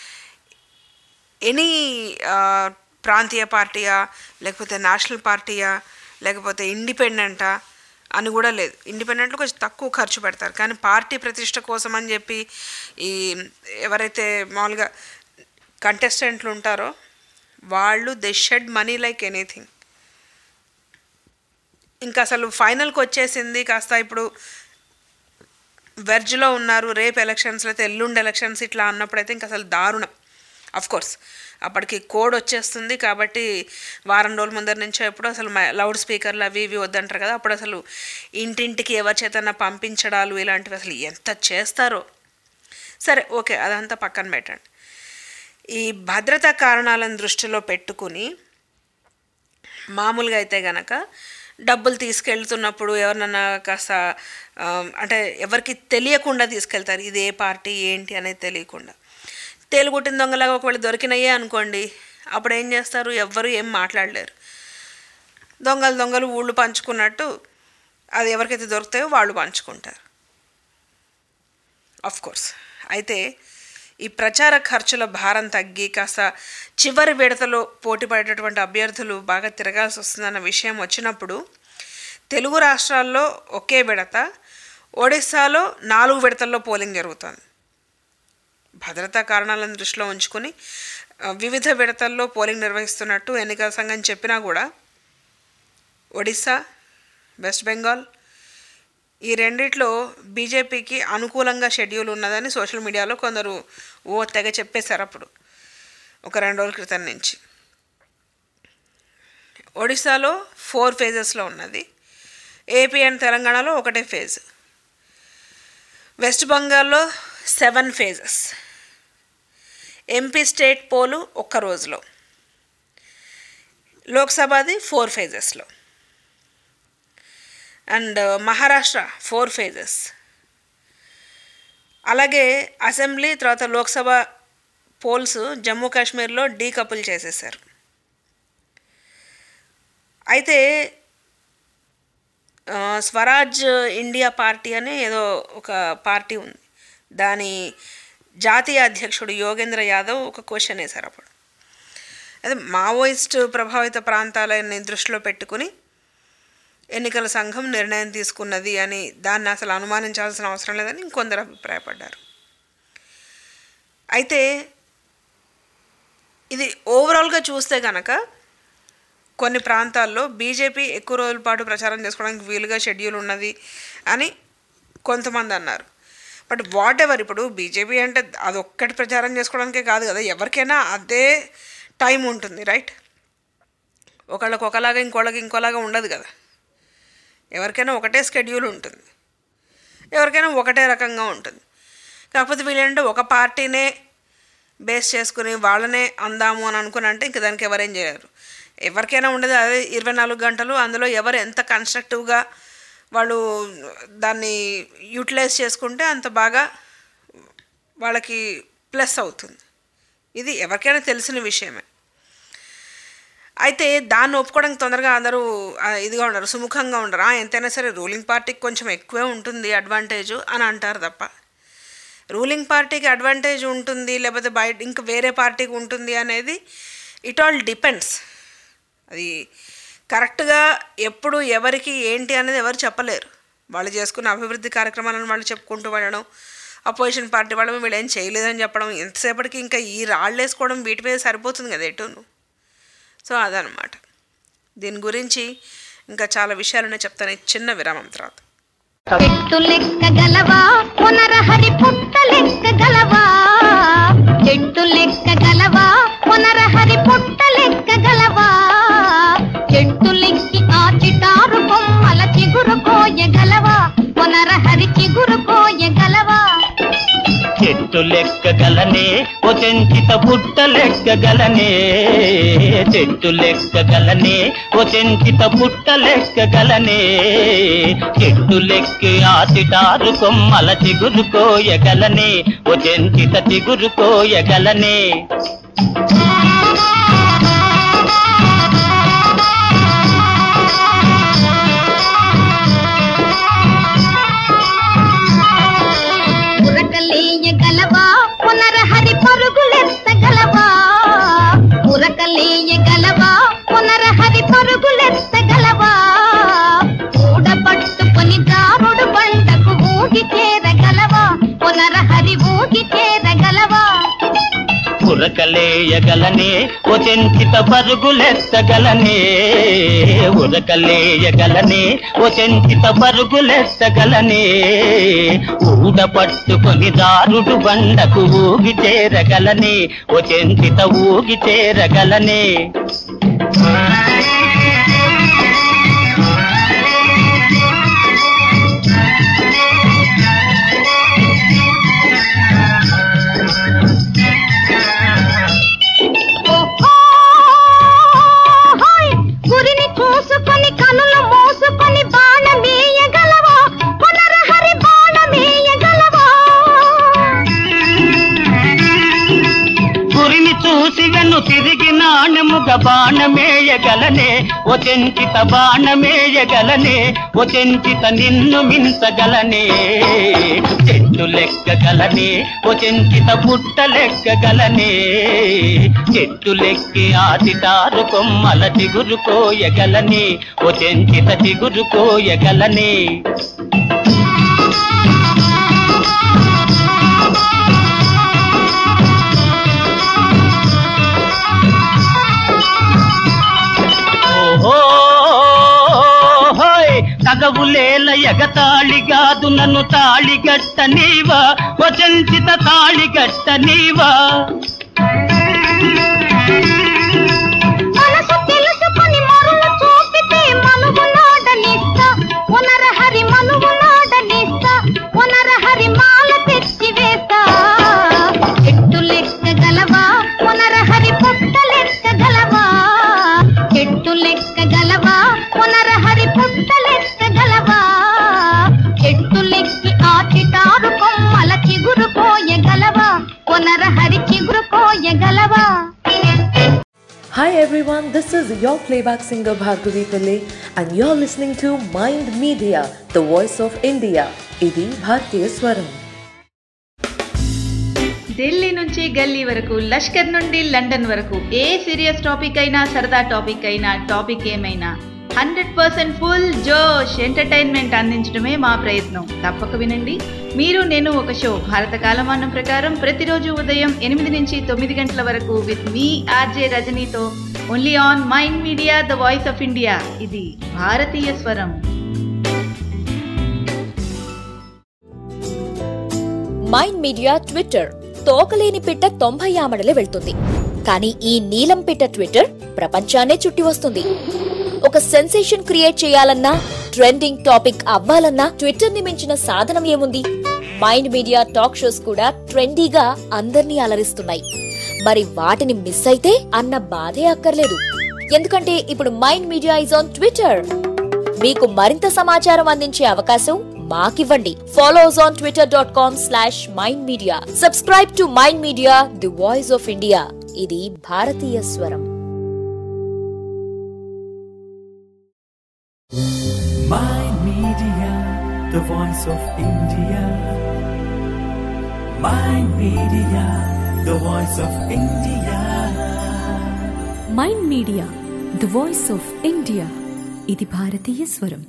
ఎనీ ప్రాంతీయ పార్టీయా లేకపోతే నేషనల్ పార్టీయా లేకపోతే ఇండిపెండెంటా అని కూడా లేదు ఇండిపెండెంట్లో కొంచెం తక్కువ ఖర్చు పెడతారు కానీ పార్టీ ప్రతిష్ట కోసం అని చెప్పి ఈ ఎవరైతే మామూలుగా కంటెస్టెంట్లు ఉంటారో వాళ్ళు they shed money like anything ఇంకా అసలు ఫైనల్కి వచ్చేసింది కాస్త ఇప్పుడు వెర్జ్లో ఉన్నారు రేపు ఎలక్షన్స్లో అయితే ఎల్లుండి ఎలక్షన్స్ ఇట్లా అన్నప్పుడైతే ఇంకా అసలు దారుణం అఫ్ కోర్స్ అప్పటికి కోడ్ వచ్చేస్తుంది కాబట్టి వారం రోజుల ముందర నుంచో ఎప్పుడు అసలు లౌడ్ స్పీకర్లు అవి ఇవి వద్దంటారు కదా అప్పుడు అసలు ఇంటింటికి ఎవరి చేతన్నా పంపించడాలు ఇలాంటివి అసలు ఎంత చేస్తారో సరే ఓకే అదంతా పక్కన పెట్టండి ఈ భద్రతా కారణాలను దృష్టిలో పెట్టుకుని మామూలుగా అయితే గనక డబ్బులు తీసుకెళ్తున్నప్పుడు ఎవరినన్నా కాస్త ఆ, అంటే ఎవరికి తెలియకుండా తీసుకెళ్తారు ఇది ఏ పార్టీ ఏంటి అనేది తెలియకుండా తేలుగుట్టిన దొంగలాగా ఒకవేళ దొరికినాయే అనుకోండి అప్పుడు ఏం చేస్తారు ఎవ్వరు ఏం మాట్లాడలేరు దొంగలు దొంగలు ఊళ్ళు పంచుకున్నట్టు అది ఎవరికైతే దొరుకుతాయో వాళ్ళు పంచుకుంటారు ఆఫ్ కోర్స్ అయితే ఈ ప్రచార ఖర్చుల భారం తగ్గి కాస్త చివరి విడతలో పోటీ పడేటటువంటి అభ్యర్థులు బాగా తిరగాల్సి వస్తుందన్న విషయం వచ్చినప్పుడు తెలుగు రాష్ట్రాల్లో ఒకే విడత ఒడిస్సాలో నాలుగు విడతల్లో పోలింగ్ జరుగుతుంది భద్రతా కారణాలను దృష్టిలో ఉంచుకుని ఆ, వివిధ విడతల్లో పోలింగ్ నిర్వహిస్తున్నట్టు ఎన్నికల సంఘం చెప్పినా కూడా ఒడిస్సా వెస్ట్ బెంగాల్ ఈ రెండిట్లో బీజేపీకి అనుకూలంగా షెడ్యూల్ ఉన్నదని సోషల్ మీడియాలో కొందరు ఓ తెగ చెప్పేశారు అప్పుడు ఒక రెండు రోజుల క్రితం నుంచి ఒడిశాలో ఫోర్ ఫేజెస్లో ఉన్నది ఏపీ అండ్ తెలంగాణలో ఒకటే ఫేజ్ వెస్ట్ బెంగాల్లో seven phases MP state poll ఒక్క రోజులో లోక్సభది ఫోర్ ఫేజెస్లో అండ్ మహారాష్ట్ర ఫోర్ ఫేజెస్ అలాగే అసెంబ్లీ తర్వాత లోక్సభ పోల్స్ జమ్మూ కాశ్మీర్లో డీకపుల్ చేసేసారు అయితే ఆ, స్వరాజ్ ఇండియా పార్టీ అని ఏదో ఒక పార్టీ ఉంది దాని జాతీయ అధ్యక్షుడు యోగేంద్ర యాదవ్ ఒక క్వశ్చన్ వేశారు అప్పుడు అదే మావోయిస్ట్ ప్రభావిత ప్రాంతాలని దృష్టిలో పెట్టుకుని ఎన్నికల సంఘం నిర్ణయం తీసుకున్నది అని దాన్ని అసలు అనుమానించాల్సిన అవసరం లేదని ఇంకొందరు అభిప్రాయపడ్డారు అయితే ఇది ఓవరాల్గా చూస్తే కనుక కొన్ని ప్రాంతాల్లో బీజేపీ ఎక్కువ రోజుల పాటు ప్రచారం చేసుకోవడానికి వీలుగా షెడ్యూల్ ఉన్నది అని కొంతమంది అన్నారు బట్ వాట్ ఎవర్ ఇప్పుడు బీజేపీ అంటే అది ఒక్కటి ప్రచారం చేసుకోవడానికే కాదు కదా ఎవరికైనా అదే టైం ఉంటుంది రైట్ ఒకళ్ళకి ఒకలాగా ఇంకోళ్ళకి ఇంకోలాగా ఉండదు కదా ఎవరికైనా ఒకటే స్కెడ్యూల్ ఉంటుంది ఎవరికైనా ఒకటే రకంగా ఉంటుంది కాకపోతే వీళ్ళంటే ఒక పార్టీనే బేస్ చేసుకుని వాళ్ళనే అందాము అని అనుకుని అంటే ఇంక దానికి ఎవరేం చేయలేరు ఎవరికైనా ఉండదు అదే ఇరవై నాలుగు గంటలు అందులో ఎవరు ఎంత కన్స్ట్రక్టివ్గా వాళ్ళు దాన్ని యూటిలైజ్ చేసుకుంటే అంత బాగా వాళ్ళకి ప్లస్ అవుతుంది ఇది ఎవరికైనా తెలిసిన విషయమే అయితే దాన్ని ఒప్పుకోవడానికి తొందరగా అందరూ ఆ, ఇదిగా ఉండరు సుముఖంగా ఉండరు "ఆ, ఎంతైనా సరే రూలింగ్ పార్టీకి కొంచెం ఎక్కువే ఉంటుంది అడ్వాంటేజ్ అని అంటారు తప్ప రూలింగ్ పార్టీకి అడ్వాంటేజ్ ఉంటుంది లేకపోతే బయట ఇంకా వేరే పార్టీకి ఉంటుంది అనేది ఇట్ ఆల్ డిపెండ్స్ అది కరెక్ట్గా ఎప్పుడు ఎవరికి ఏంటి అనేది ఎవరు చెప్పలేరు వాళ్ళు చేసుకున్న అభివృద్ధి కార్యక్రమాలను వాళ్ళు చెప్పుకుంటూ వెళ్ళడం అపోజిషన్ పార్టీ వాళ్ళు వీళ్ళు ఏం చేయలేదని చెప్పడం ఎంతసేపటికి ఇంకా ఈ రాళ్ళు వేసుకోవడం వీటి మీద సరిపోతుంది కదా ఎటును సో అదనమాట దీని గురించి ఇంకా చాలా విషయాలనే చెప్తాను ఈ చిన్న విరామం తర్వాత చెట్టు లెక్క గలవా పునరహరి పుట్ట లెక్క గలవా చెట్టు లెక్క గలవా పునరహరి పుట్ట లెక్క గలవా చెట్టు లెక్కి ఆ చిటారు కొమ్మల చిగురు కోయగలవా పునరహరి చిగురు కోయగలవా చెట్టు లెక్కగలనే ఓ చెంచిత పుట్ట లెక్కగలనే చెట్టు లెక్కగలనే ఓ చెంచిత పుట్ట లెక్కగలనే చెట్టు లెక్కి ఆసిటారు కొమ్మల చిగురు కోయగలనే ఓ చెంచిత చిగురు కోయగలనే ఉరకలేయగలవా పునరహరి పరుగులెత్తగలవా ఉరకలేయగలవా పునరహరి పరుగులెత్తగలవా ఊడ పట్టుకొని దారుడు బండకు ఊగి చేరగలవా పునరహరి ఊగి చేరగలవా ఉరకలేయగలనే ఓ చెంచిత పరుగులెత్తగలనే ఉరకలేయగలనే ఓ చెంచిత పరుగులెత్తగలనే ఊడ పట్టుకొని దారుడు బండకు ఊగి చేరగలనే ఓ చెంచిత ఊగి చేరగలనే ఓహోయ్! గురిని చూసుకొని కనులు మూసుకొని బాణమేయగలవా పునరహరి బాణమేయగలవా గురిని చూసి వెన్ను తిరిగి నాణముగ బాణమేయగలనే ఓ చెంచిత బాణమేయగలనే ఓ చెంచిత నిన్ను మించగలనే చెట్టు లెక్కగలనే ఓ చెంచిత పుట్ట లెక్కగలనే చెట్టు లెక్కి ఆదితారు కొమ్మల చిగురు కోయగలనే ఓ చెంచిత చిగురు కోయగలనే ఓహోయ్ తగవులేల ఎగతాళిగాదు నన్ను తాళిగట్ట నీవా వచంచిత తాళిగట్ట నీవా మనసు తెలుసుకొని మరులు చూపితే మనువు నాడనిస్తా పునరహరి మనువు నాడనిస్తా పునరహరి మాల తెచ్చి వేస్తా చెట్టు లెక్క గలవా పునరహరి పుట్ట లెక్క గలవా చెట్టు లెక్క గలవా పునరహరి పుట్ట లెక్క గలవా చెట్టు లెక్కి ఆ చిటారు కొమ్మల చిగురు కోయగలవా పునరహరి చిగురు కోయగలవా Hi everyone, this is your playback singer Bhargavi Pillai and you're listening to Mind Media, the voice of India. ఇది భారతీయ స్వరం ఢిల్లీ నుంచి గల్లీ వరకు లష్కర్ నుండి లండన్ వరకు ఏ సీరియస్ టాపిక్ అయినా సరదా టాపిక్ అయినా టాపిక్ ఏమైనా hundred percent full josh entertainment అందించడమే మా ప్రయత్నం తప్పక వినండి మీరు నేను ఒక షో భారత కాలమానం ప్రకారం ప్రతిరోజు ఉదయం ఎనిమిది నుంచి తొమ్మిది గంటల వరకు విత్ మీ ఆర్జే రజనీతో only on mind media the voice of India ఇది భారతీయ స్వరం మైండ్ మీడియా ట్విట్టర్ తోకలేని పిట్ట తొంభై ఆమడలే వెళ్తుంది కానీ ఈ నీలం పిట్ట ట్విట్టర్ ప్రపంచాన్నే చుట్టి వస్తుంది ఒక సెన్సేషన్ క్రియేట్ చేయాలన్నా ట్రెండింగ్ టాపిక్ అవ్వాలన్నా ట్విట్టర్ ని మించిన సాధనం ఏముంది మైండ్ మీడియా టాక్ షోస్ కూడా ట్రెండీగా అందర్నీ అలరిస్తున్నాయి మరి వాటిని మిస్ అయితే అన్న బాధే అక్కర్లేదు ఎందుకంటే ఇప్పుడు mind media is on Twitter మీకు మరింత సమాచారం అందించే అవకాశం మాకివ్వండి follow us on Twitter dot com slash mind media subscribe to mind media the voice of India ఇది భారతీయ స్వరం Mind Media, the voice of India. Mind Media, the voice of India. Mind media the voice of India ఇది భారతీయ స్వరం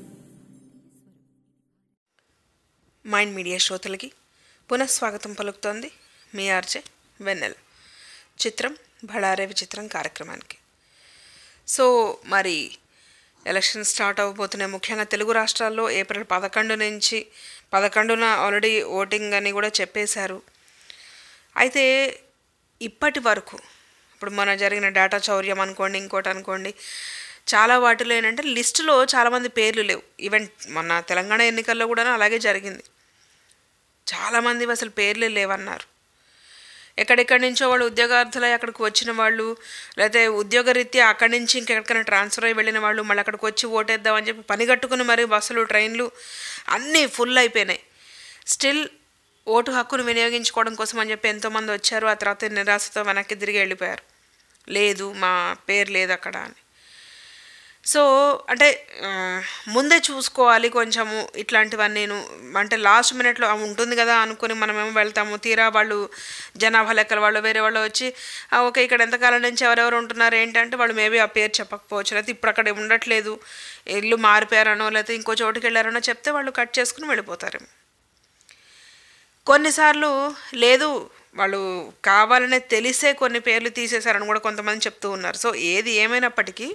mind media శ్రోతలకి పునఃస్వాగతం పలుకుతోంది మీ RJ వెన్నెల చిత్రం బళారే విచిత్రం కార్యక్రమానికి సో మరి ఎలక్షన్ స్టార్ట్ అవ్వబోతున్నాయి ముఖ్యంగా తెలుగు రాష్ట్రాల్లో ఏప్రిల్ పదకొండు నుంచి పదకొండున ఆల్రెడీ ఓటింగ్ అని కూడా చెప్పేశారు అయితే ఇప్పటి వరకు ఇప్పుడు మన జరిగిన డేటా చౌర్యం అనుకోండి ఇంకోటి అనుకోండి చాలా వాటిలో ఏంటంటే లిస్టులో చాలామంది పేర్లు లేవు ఈవెన్ మొన్న తెలంగాణ ఎన్నికల్లో కూడా అలాగే జరిగింది చాలామంది అసలు పేర్లే లేవన్నారు ఎక్కడెక్కడి నుంచో వాళ్ళు ఉద్యోగార్థులై అక్కడికి వచ్చిన వాళ్ళు లేకపోతే ఉద్యోగరీత్యా అక్కడి నుంచి ఇంకెక్కడికైనా ట్రాన్స్ఫర్ అయ్యి వెళ్ళిన వాళ్ళు మళ్ళీ అక్కడికి వచ్చి ఓటేద్దామని చెప్పి పని కట్టుకుని మరి బస్సులు ట్రైన్లు అన్నీ ఫుల్ అయిపోయినాయి స్టిల్ ఓటు హక్కును వినియోగించుకోవడం కోసం అని చెప్పి ఎంతోమంది వచ్చారు ఆ తర్వాత నిరాశతో వెనక్కి తిరిగి వెళ్ళిపోయారు లేదు మా పేరు లేదు అక్కడ అని సో అంటే ఆ, ముందే చూసుకోవాలి కొంచెము ఇట్లాంటివన్నీ అంటే లాస్ట్ మినిట్లో ఆ ఉంటుంది కదా అనుకుని మనమేమో వెళ్తాము తీరా వాళ్ళు జనాభా లెక్కల వాళ్ళు వేరే వాళ్ళు వచ్చి "ఆ, ఓకే ఇక్కడ ఎంతకాలం నుంచి ఎవరెవరు ఉంటున్నారు ఏంటంటే వాళ్ళు మేబీ ఆ పేరు చెప్పకపోవచ్చు లేకపోతే ఇప్పుడు అక్కడ ఉండట్లేదు ఇల్లు మారిపోయారనో లేకపోతే ఇంకో చోటుకి వెళ్ళారనో చెప్తే వాళ్ళు కట్ చేసుకుని వెళ్ళిపోతారేమో కొన్నిసార్లు లేదు వాళ్ళు కావాలనే తెలిసే కొన్ని పేర్లు తీసేశారని కూడా కొంతమంది చెప్తూ ఉన్నారు సో ఏది ఏమైనప్పటికీ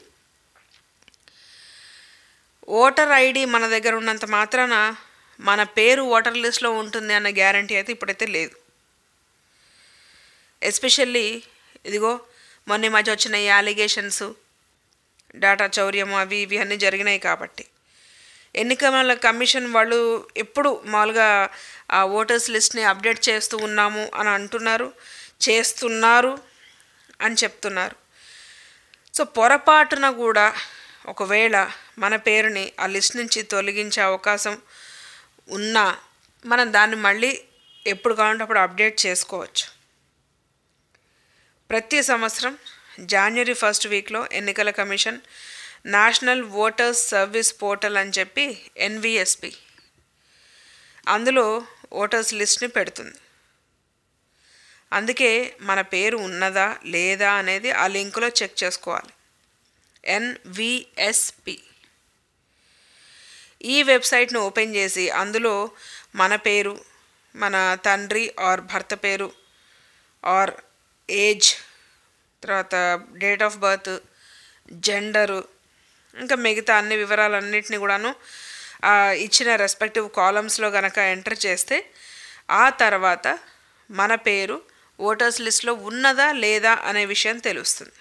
ఓటర్ ఐడి మన దగ్గర ఉన్నంత మాత్రాన మన పేరు ఓటర్ లిస్ట్లో ఉంటుంది అన్న గ్యారంటీ అయితే ఇప్పుడైతే లేదు ఎస్పెషల్లీ ఇదిగో మొన్న ఈ మధ్య వచ్చిన ఈ అలిగేషన్స్ డేటా చౌర్యం అవి ఇవి అన్నీ జరిగినాయి కాబట్టి ఎన్నికల కమిషన్ వాళ్ళు ఎప్పుడు మామూలుగా ఆ ఓటర్స్ లిస్ట్ని అప్డేట్ చేస్తూ ఉన్నాము అని అంటున్నారు చేస్తున్నారు అని చెప్తున్నారు సో పొరపాటున కూడా ఒకవేళ మన పేరుని ఆ లిస్ట్ నుంచి తొలగించే అవకాశం ఉన్నా మనం దాన్ని మళ్ళీ ఎప్పుడు కావాలంటే అప్పుడు అప్డేట్ చేసుకోవచ్చు ప్రతి సంవత్సరం జనవరి ఫస్ట్ వీక్లో ఎన్నికల commission national voters service portal అని చెప్పి ఎన్విఎస్పి అందులో ఓటర్స్ లిస్ట్ని పెడుతుంది అందుకే మన పేరు ఉన్నదా లేదా అనేది ఆ లింకులో చెక్ చేసుకోవాలి ఎన్విఎస్పి ఈ వెబ్సైట్ను ఓపెన్ చేసి అందులో మన పేరు మన తండ్రి ఆర్ భర్త పేరు ఆర్ ఏజ్ తర్వాత డేట్ ఆఫ్ బర్త్ జెండరు ఇంకా మిగతా అన్ని వివరాలన్నిటిని కూడాను ఆ, ఇచ్చిన రెస్పెక్టివ్ కాలమ్స్లో కనుక ఎంటర్ చేస్తే ఆ తర్వాత మన పేరు ఓటర్స్ లిస్ట్లో ఉన్నదా లేదా అనే విషయం తెలుస్తుంది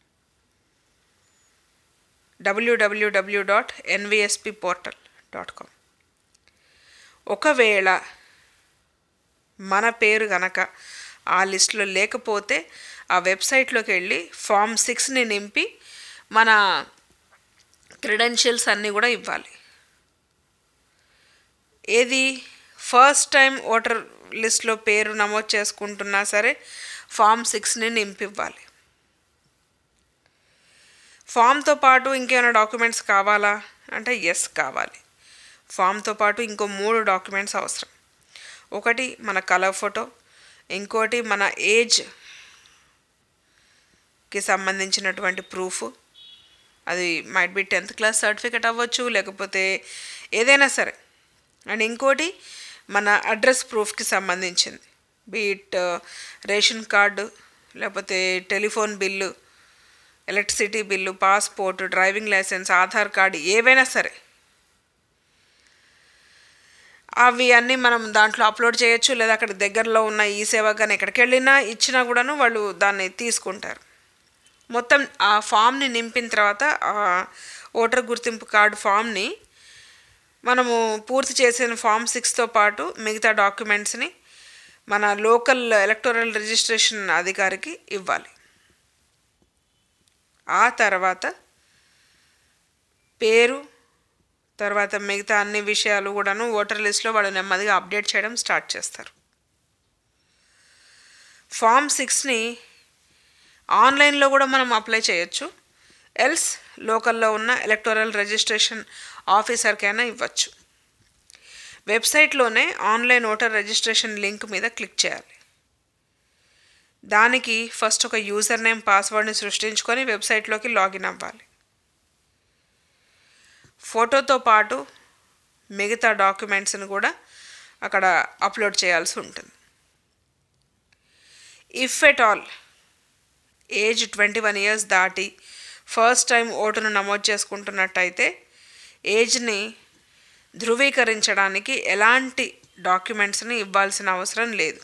డబ్ల్యూడబ్ల్యూడబ్ల్యూ dot NVSP portal dot com ఒకవేళ మన పేరు గనక ఆ లిస్టులో లేకపోతే ఆ వెబ్సైట్లోకి వెళ్ళి ఫామ్ సిక్స్ని నింపి మన క్రెడెన్షియల్స్ అన్నీ కూడా ఇవ్వాలి ఏది ఫస్ట్ టైం ఓటర్ లిస్ట్లో పేరు నమోదు చేసుకుంటున్నా సరే ఫామ్ సిక్స్ని నింపివ్వాలి ఫామ్తో పాటు ఇంకేమైనా డాక్యుమెంట్స్ కావాలా అంటే ఎస్ కావాలి ఫామ్తో పాటు ఇంకో మూడు డాక్యుమెంట్స్ అవసరం ఒకటి మన కలర్ ఫోటో ఇంకోటి మన ఏజ్కి సంబంధించినటువంటి ప్రూఫ్ అది might be tenth class certificate అవ్వచ్చు లేకపోతే ఏదైనా సరే అండ్ ఇంకోటి మన అడ్రస్ ప్రూఫ్కి సంబంధించింది బీట్ రేషన్ కార్డు లేకపోతే telephone bill electricity bill passport driving licence Aadhaar card ఏవైనా సరే అవి అన్నీ మనం దాంట్లో అప్లోడ్ చేయొచ్చు లేదా అక్కడ దగ్గరలో ఉన్న ఈ సేవ కానీ ఎక్కడికి వెళ్ళినా ఇచ్చినా కూడాను వాళ్ళు దాన్ని తీసుకుంటారు మొత్తం ఆ ఫామ్ని నింపిన తర్వాత ఆ ఓటర్ గుర్తింపు కార్డు ఫామ్ని మనము పూర్తి చేసిన ఫామ్ సిక్స్తో పాటు మిగతా డాక్యుమెంట్స్ని మన లోకల్ ఎలక్టోరల్ రిజిస్ట్రేషన్ అధికారికి ఇవ్వాలి ఆ తర్వాత పేరు తర్వాత మిగతా అన్ని విషయాలు కూడాను ఓటర్ లిస్ట్లో వాళ్ళు నెమ్మదిగా అప్డేట్ చేయడం స్టార్ట్ చేస్తారు ఫామ్ సిక్స్ని ఆన్లైన్లో కూడా మనం అప్లై చేయొచ్చు ఎల్స్ లోకల్లో ఉన్న ఎలక్టోరల్ రిజిస్ట్రేషన్ ఆఫీసర్కైనా ఇవ్వచ్చు వెబ్సైట్లోనే ఆన్లైన్ ఓటర్ రిజిస్ట్రేషన్ లింక్ మీద క్లిక్ చేయాలి దానికి ఫస్ట్ ఒక యూజర్ నేమ్ పాస్వర్డ్ని సృష్టించుకొని వెబ్సైట్లోకి లాగిన్ అవ్వాలి ఫోటోతో పాటు మిగతా డాక్యుమెంట్స్ని కూడా అక్కడ అప్లోడ్ చేయాల్సి ఉంటుంది if at all age twenty one years దాటి ఫస్ట్ టైం ఓటును నమోదు చేసుకుంటున్నట్టయితే ఏజ్ని ధృవీకరించడానికి ఎలాంటి డాక్యుమెంట్స్ని ఇవ్వాల్సిన అవసరం లేదు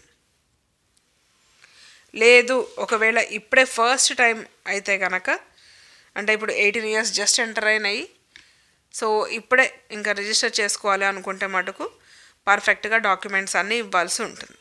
లేదు ఒకవేళ ఇప్పుడే ఫస్ట్ టైం అయితే కనుక అంటే ఇప్పుడు ఎయిటీన్ ఇయర్స్ జస్ట్ ఎంటర్ అయినాయి సో ఇప్పుడే ఇంకా రిజిస్టర్ చేసుకోవాలి అనుకుంటే మటుకు పర్ఫెక్ట్గా డాక్యుమెంట్స్ అన్నీ ఇవ్వాల్సి ఉంటుంది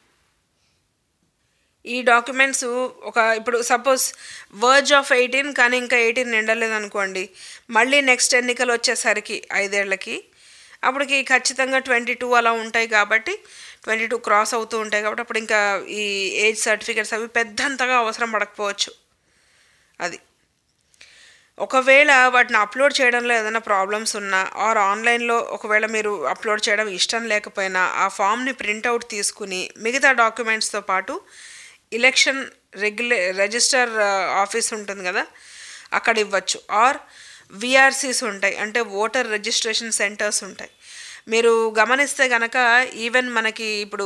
ఈ డాక్యుమెంట్స్ ఒక ఇప్పుడు సపోజ్ వర్జ్ ఆఫ్ ఎయిటీన్ కానీ ఇంకా ఎయిటీన్ నిండలేదు అనుకోండి మళ్ళీ నెక్స్ట్ ఎన్నికలు వచ్చేసరికి ఐదేళ్లకి అప్పటికి ఖచ్చితంగా ట్వంటీ టూ అలా ఉంటాయి కాబట్టి ట్వంటీ టూ క్రాస్ అవుతూ ఉంటాయి కాబట్టి అప్పుడు ఇంకా ఈ ఏజ్ సర్టిఫికేట్స్ అవి పెద్దంతగా అవసరం పడకపోవచ్చు అది ఒకవేళ వాటిని అప్లోడ్ చేయడంలో ఏదైనా ప్రాబ్లమ్స్ ఉన్నా ఆర్ ఆన్లైన్లో ఒకవేళ మీరు అప్లోడ్ చేయడం ఇష్టం లేకపోయినా ఆ ఫామ్ని ప్రింట్అవుట్ తీసుకుని మిగతా డాక్యుమెంట్స్తో పాటు ఎలక్షన్ రెగ్యులే రిజిస్టర్ ఆఫీస్ ఉంటుంది కదా అక్కడ ఇవ్వచ్చు ఆర్ విఆర్సీస్ ఉంటాయి అంటే ఓటర్ రిజిస్ట్రేషన్ సెంటర్స్ ఉంటాయి మీరు గమనిస్తే కనుక ఈవెన్ మనకి ఇప్పుడు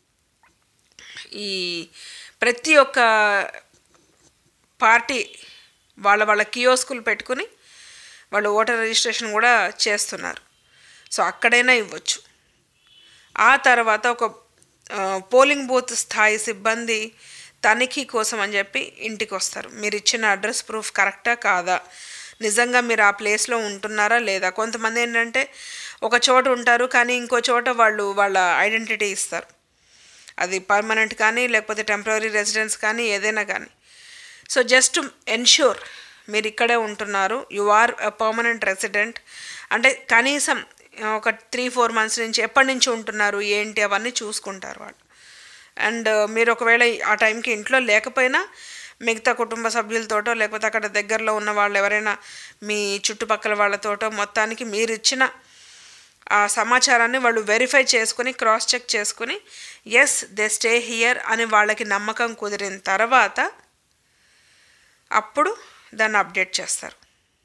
ఈ ప్రతి ఒక్క పార్టీ వాళ్ళ వాళ్ళ కియోస్కులు పెట్టుకుని వాళ్ళు ఓటర్ రిజిస్ట్రేషన్ కూడా చేస్తున్నారు సో అక్కడైనా ఇవ్వచ్చు ఆ తర్వాత ఒక ఆ, పోలింగ్ బూత్ స్థాయి సిబ్బంది తనిఖీ కోసం అని చెప్పి ఇంటికి వస్తారు మీరు ఇచ్చిన అడ్రస్ ప్రూఫ్ కరెక్టా కాదా నిజంగా మీరు ఆ ప్లేస్లో ఉంటున్నారా లేదా కొంతమంది ఏంటంటే ఒక చోట ఉంటారు కానీ ఇంకో చోట వాళ్ళు వాళ్ళ ఐడెంటిటీ ఇస్తారు అది పర్మనెంట్ కానీ లేకపోతే టెంపరీ రెసిడెన్స్ కానీ ఏదైనా కానీ సో జస్ట్ ఎన్ష్యూర్ మీరు ఇక్కడే ఉంటున్నారు యు ఆర్ పర్మనెంట్ రెసిడెంట్ అంటే కనీసం ఒక త్రీ ఫోర్ మంత్స్ నుంచి ఎప్పటి నుంచి ఉంటున్నారు ఏంటి అవన్నీ చూసుకుంటారు వాళ్ళు అండ్ మీరు ఒకవేళ ఆ టైంకి ఇంట్లో లేకపోయినా మిగతా కుటుంబ సభ్యులతోటో లేకపోతే అక్కడ దగ్గరలో ఉన్న వాళ్ళు ఎవరైనా మీ చుట్టుపక్కల వాళ్ళతోటో మొత్తానికి మీరు ఇచ్చిన ఆ సమాచారాన్ని వాళ్ళు వెరిఫై చేసుకుని క్రాస్ చెక్ చేసుకుని ఎస్ దే స్టే హియర్ అని వాళ్ళకి నమ్మకం కుదిరిన తర్వాత అప్పుడు దాన్ని అప్డేట్ చేస్తారు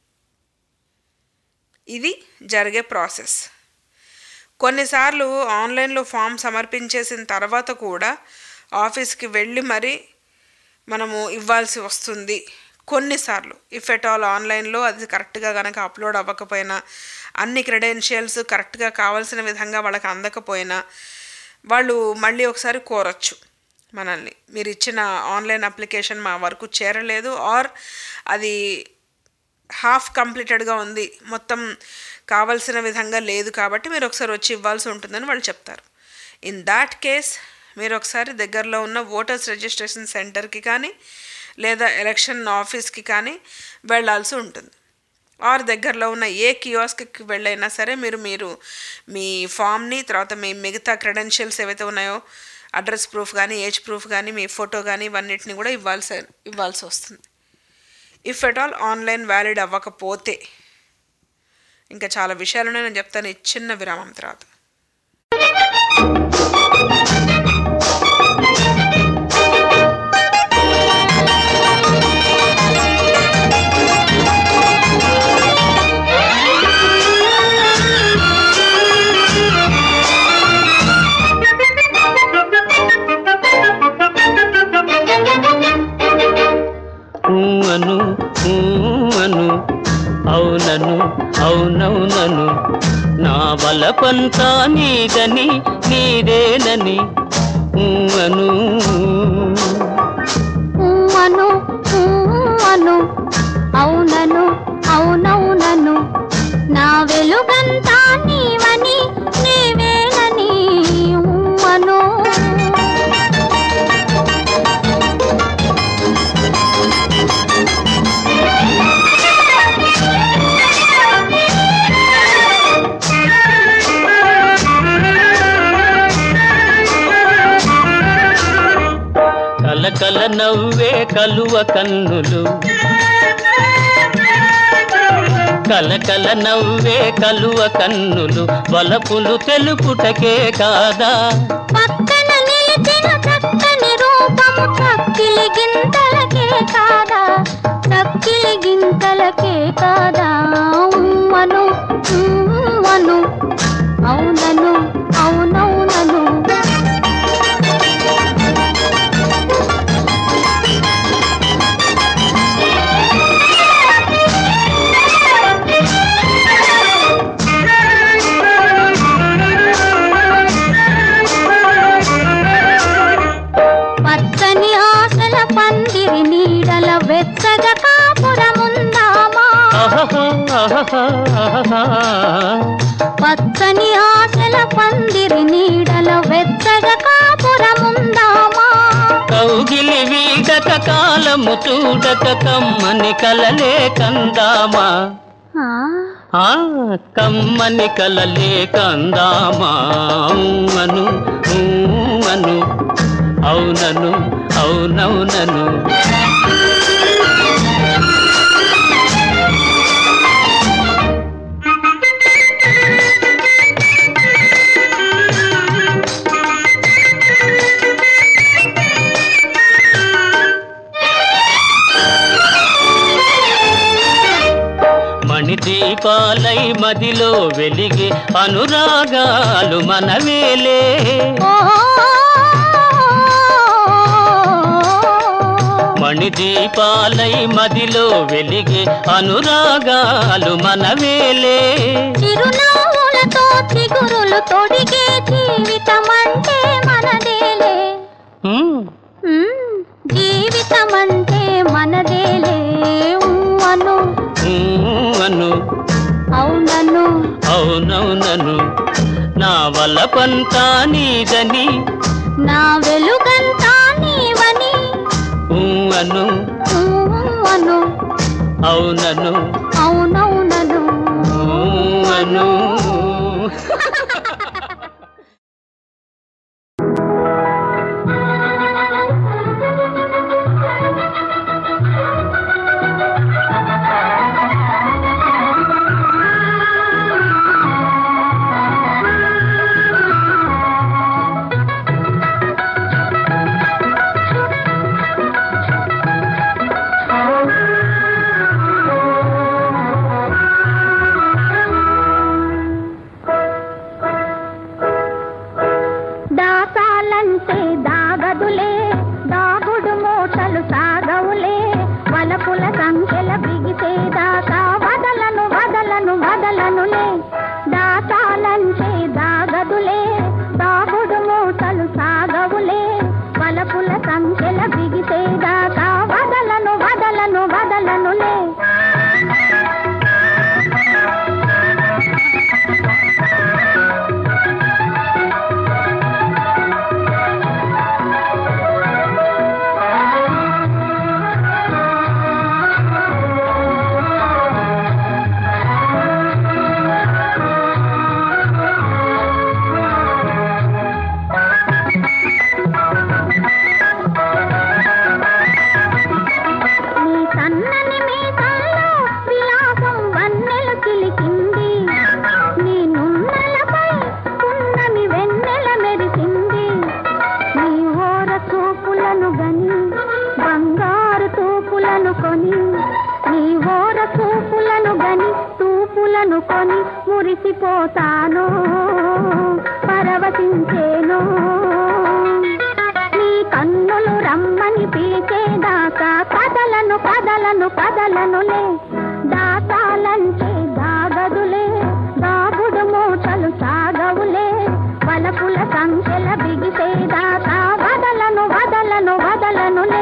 ఇది జరిగే ప్రాసెస్ కొన్నిసార్లు ఆన్లైన్లో ఫామ్ సమర్పించేసిన తర్వాత కూడా ఆఫీస్కి వెళ్ళి మరి మనము ఇవ్వాల్సి వస్తుంది కొన్నిసార్లు ఇఫ్ ఎట్ ఆల్ ఆన్లైన్లో అది కరెక్ట్గా కనుక అప్లోడ్ అవ్వకపోయినా అన్ని క్రెడెన్షియల్స్ కరెక్ట్గా కావాల్సిన విధంగా వాళ్ళకి అందకపోయినా వాళ్ళు మళ్ళీ ఒకసారి కోరచ్చు మనల్ని మీరు ఇచ్చిన ఆన్లైన్ అప్లికేషన్ మా వరకు చేరలేదు ఆర్ అది హాఫ్ కంప్లీటెడ్గా ఉంది మొత్తం కావాల్సిన విధంగా లేదు కాబట్టి మీరు ఒకసారి వచ్చి ఇవ్వాల్సి ఉంటుందని వాళ్ళు చెప్తారు ఇన్ దాట్ కేస్ మీరు ఒకసారి దగ్గరలో ఉన్న ఓటర్స్ రిజిస్ట్రేషన్ సెంటర్కి కానీ లేదా ఎలక్షన్ ఆఫీస్కి కానీ వెళ్ళాల్సి ఉంటుంది ఆర్ దగ్గరలో ఉన్న ఏ కియోస్కి వెళ్ళైనా సరే మీరు మీరు మీ ఫామ్ని తర్వాత మీ మిగతా క్రెడెన్షియల్స్ ఏవైతే ఉన్నాయో అడ్రస్ ప్రూఫ్ కానీ ఏజ్ ప్రూఫ్ కానీ మీ ఫోటో కానీ ఇవన్నిటిని కూడా ఇవ్వాల్సి ఇవ్వాల్సి వస్తుంది if at all online valid అవ్వకపోతే ఇంకా చాలా విషయాలను నేను చెప్తాను ఈ చిన్న విరామం తర్వాత ఊ అను ఊ అను అవునను అవునవునను నా వలపంతా నీదని నీదేనని ఊ అను అను అను అవునను అవునవునను నా వెలుగంతా నీవని నీవేనని అను కలకల నవ్వే కలువ కన్నులు కలకల నవ్వే కలువ కన్నులు వలపులు తెలుపుటకే కాదా పక్కన నిలిచిన చక్కని రూపము చక్కిలి గింతలకే కాదా చక్కిలి గింతలకే కాదా ఉమ్మను ఉమ్మను అవునను అవునవునను పచ్చని ఆశల పందిరి నీడల వెచ్చగా కాపురముందామా కౌగిలి వీడక కాలము చూడక కమ్మని కలలే కందామా ఆ, ఆ కమ్మని కలలే కందామా అను అను అవునను అవునవునను మణిదీపాలై మదిలో వెలిగే అనురాగాలు మనవేలే ఓ, మణిదీపాలై మదిలో వెలిగే అనురాగాలు మనవేలే చిరునవ్వులతో చిగురులు తొడిగే జీవితం అంటే మనదేలే హ్మ్. మ్మ్, జీవితం అంటే మనదేలే ఊ అను హ్మ్ అను అవునను అవునవునను నా వలపంతా నీదని నా వెలుగంతా నీవని హ్మ్ అను ఊ అను అవునను అవునవునను హ్మ్ అను దాసాలంటే దాగదులే దాగుడు మూటలు సాగవులే వలపుల సంఖ్యల బిగిసేదాకా వదలను వదలను వదలనులే దాసాలంటే దాగదులే దాగుడు మూటలు సాగవులే వలపుల సంఖ్యల బిగిసేదాకా వదలను వదలను వదలనులే నీ సన్నని మీసాల్లో విలాసం వన్నెలు చిలికింది నీ నున్నలపై పున్నమి వెన్నెల మెరిసింది నీ ఓర చూపులను గని బంగారు తూపులను కొని నీ ఓర చూపులను గని తూపులను కొని మురిసిపోతాను పరవశించేను నీ కన్నులు రమ్మని పిలిచేదాకా కదలను కదలను కదలనులే దాతాలంటే దాగదులే దాగుడు మూటలు సాగవులే వలపుల సంఖ్యల బిగిసేదాకా వదలను వదలను వదలనులే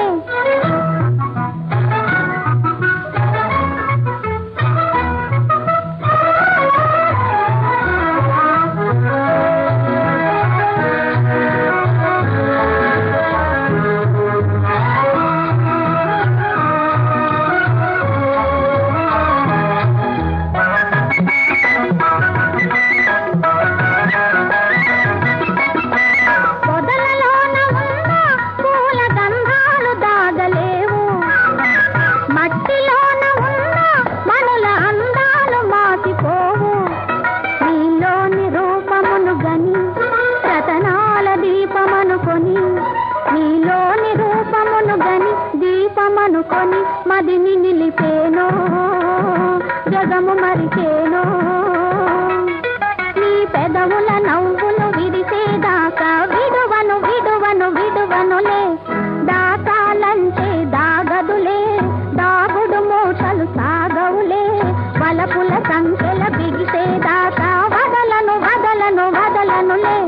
పొదలలోన ఉన్న పూల గంధాలు దాగలేవు మట్టిలోన ఉన్న మనుల అందాలు మాసిపోవు నీలోని రూపమును గని రతనాల దీపమనుకొని నీలోని రూపమును గని దీపమనుకొని మదిని నిలిపేను జగము మరిచేను నీ పెదవుల నవ్వులు విరిసేదాకా విడువను విడువను విడువనులే దాతాలంటే దాగదులే దాగుడు మూటలు సాగవులే వలపుల సంఖ్యల బిగిసేదాకా వదలను వదలను వదలనులే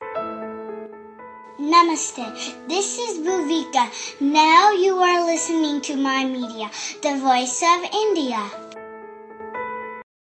Namaste. This is Bhuvika. Now you are listening to my media, the voice of India.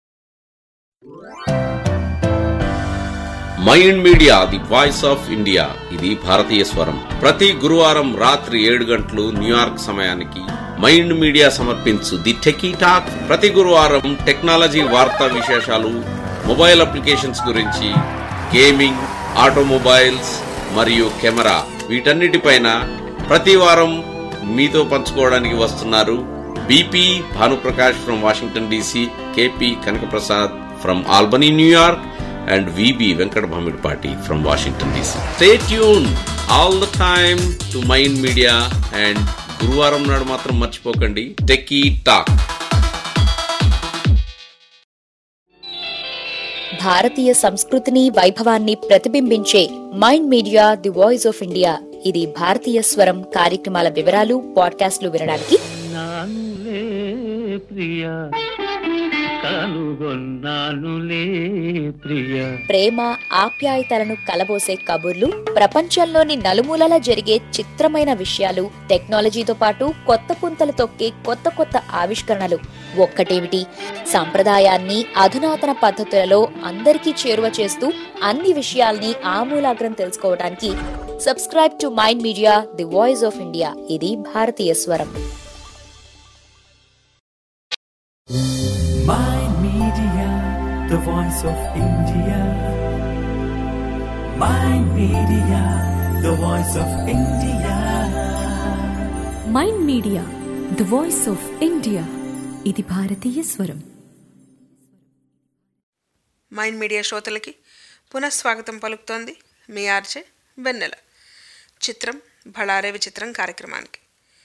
Mind media the voice of India ఇది భారతీయ స్వరం ప్రతి గురువారం రాత్రి ఏడు గంటలు న్యూయార్క్ సమయానికి మైండ్ మీడియా సమర్పించు ది టెకీ టాక్ ప్రతి గురువారం టెక్నాలజీ వార్తా విశేషాలు మొబైల్ అప్లికేషన్స్ గురించి గేమింగ్ ఆటోమొబైల్స్ మరియు కెమెరా వీటన్నిటిపైన ప్రతి వారం మీతో పంచుకోవడానికి వస్తున్నారు BP Bhanuprakash from Washington DC KP Kanakaprasad from Albany New York and VB Venkat Bhamidpati from Washington DC. Stay tuned all the time to Mind Media and గురువారం నాడు మాత్రం మర్చిపోకండి టెక్కీ టాక్ భారతీయ సంస్కృతిని వైభవాన్ని ప్రతిబింబించే Mind media the voice of India ఇది భారతీయ స్వరం కార్యక్రమాల వివరాలు పాడ్కాస్ట్లు వినడానికి నానులే ప్రియ కనుగొన్నానులే ప్రియ ప్రేమ ఆప్యాయతలను కలబోసే కబుర్లు ప్రపంచంలోని నలుమూలలా జరిగే చిత్రమైన విషయాలు టెక్నాలజీతో పాటు కొత్త పుంతలు తొక్కే కొత్త కొత్త ఆవిష్కరణలు ఒక్కటేమిటి సంప్రదాయాన్ని అధునాతన పద్ధతులలో అందరికీ చేరువ చేస్తూ అన్ని విషయాల్ని ఆమూలాగ్రం తెలుసుకోవడానికి subscribe to mind media the voice of India ఇది భారతీయ స్వరం Mind Media, the voice of India. Mind Media, the voice of India. Mind media the voice of India ఇది భారతీయ స్వరం మైండ్ మీడియా శ్రోతలకి పునఃస్వాగతం పలుకుతోంది మీ ఆర్జే వెన్నెల చిత్రం బళారే విచిత్రం కార్యక్రమానికి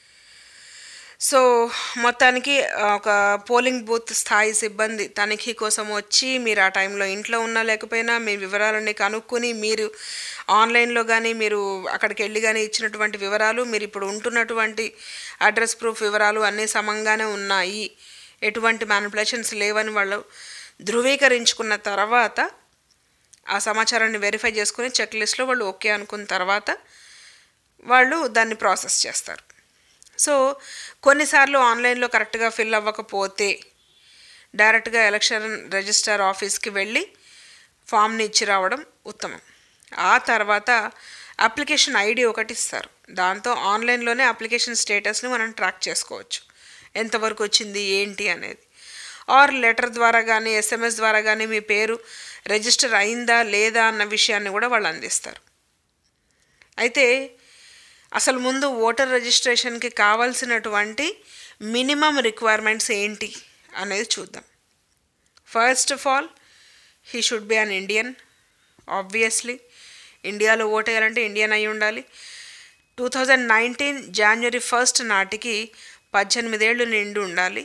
సో మొత్తానికి ఆ, ఒక పోలింగ్ బూత్ స్థాయి సిబ్బంది తనిఖీ కోసం వచ్చి మీరు ఆ టైంలో ఇంట్లో ఉన్నా లేకపోయినా మీ వివరాలన్నీ కనుక్కొని మీరు ఆన్లైన్లో కానీ మీరు అక్కడికి వెళ్ళి కానీ ఇచ్చినటువంటి వివరాలు మీరు ఇప్పుడు ఉంటున్నటువంటి అడ్రస్ ప్రూఫ్ వివరాలు అన్నీ సమంగానే ఉన్నాయి ఎటువంటి మ్యానిపులేషన్స్ లేవని వాళ్ళు ధృవీకరించుకున్న తర్వాత ఆ సమాచారాన్ని వెరిఫై చేసుకుని చెక్ లిస్ట్లో వాళ్ళు ఓకే అనుకున్న తర్వాత వాళ్ళు దాన్ని ప్రాసెస్ చేస్తారు సో కొన్నిసార్లు ఆన్లైన్లో కరెక్ట్గా ఫిల్ అవ్వకపోతే డైరెక్ట్గా ఎలక్షన్ రిజిస్టర్ ఆఫీస్కి వెళ్ళి ఫామ్ని ఇచ్చి రావడం ఉత్తమం ఆ తర్వాత అప్లికేషన్ ఐడి ఒకటి ఇస్తారు దాంతో ఆన్లైన్లోనే అప్లికేషన్ స్టేటస్ని మనం ట్రాక్ చేసుకోవచ్చు ఎంతవరకు వచ్చింది ఏంటి అనేది ఆర్ లెటర్ ద్వారా కానీ ఎస్ఎంఎస్ ద్వారా కానీ మీ పేరు రిజిస్టర్ అయిందా లేదా అన్న విషయాన్ని కూడా వాళ్ళు అందిస్తారు అయితే అసలు ముందు ఓటర్ రిజిస్ట్రేషన్కి కావాల్సినటువంటి మినిమం రిక్వైర్మెంట్స్ ఏంటి అనేది చూద్దాం first of all he should be an Indian obviously ఇండియాలో ఓటేయాలంటే ఇండియన్ అయి ఉండాలి two thousand nineteen January first నాటికి పద్దెనిమిదేళ్ళు నిండి ఉండాలి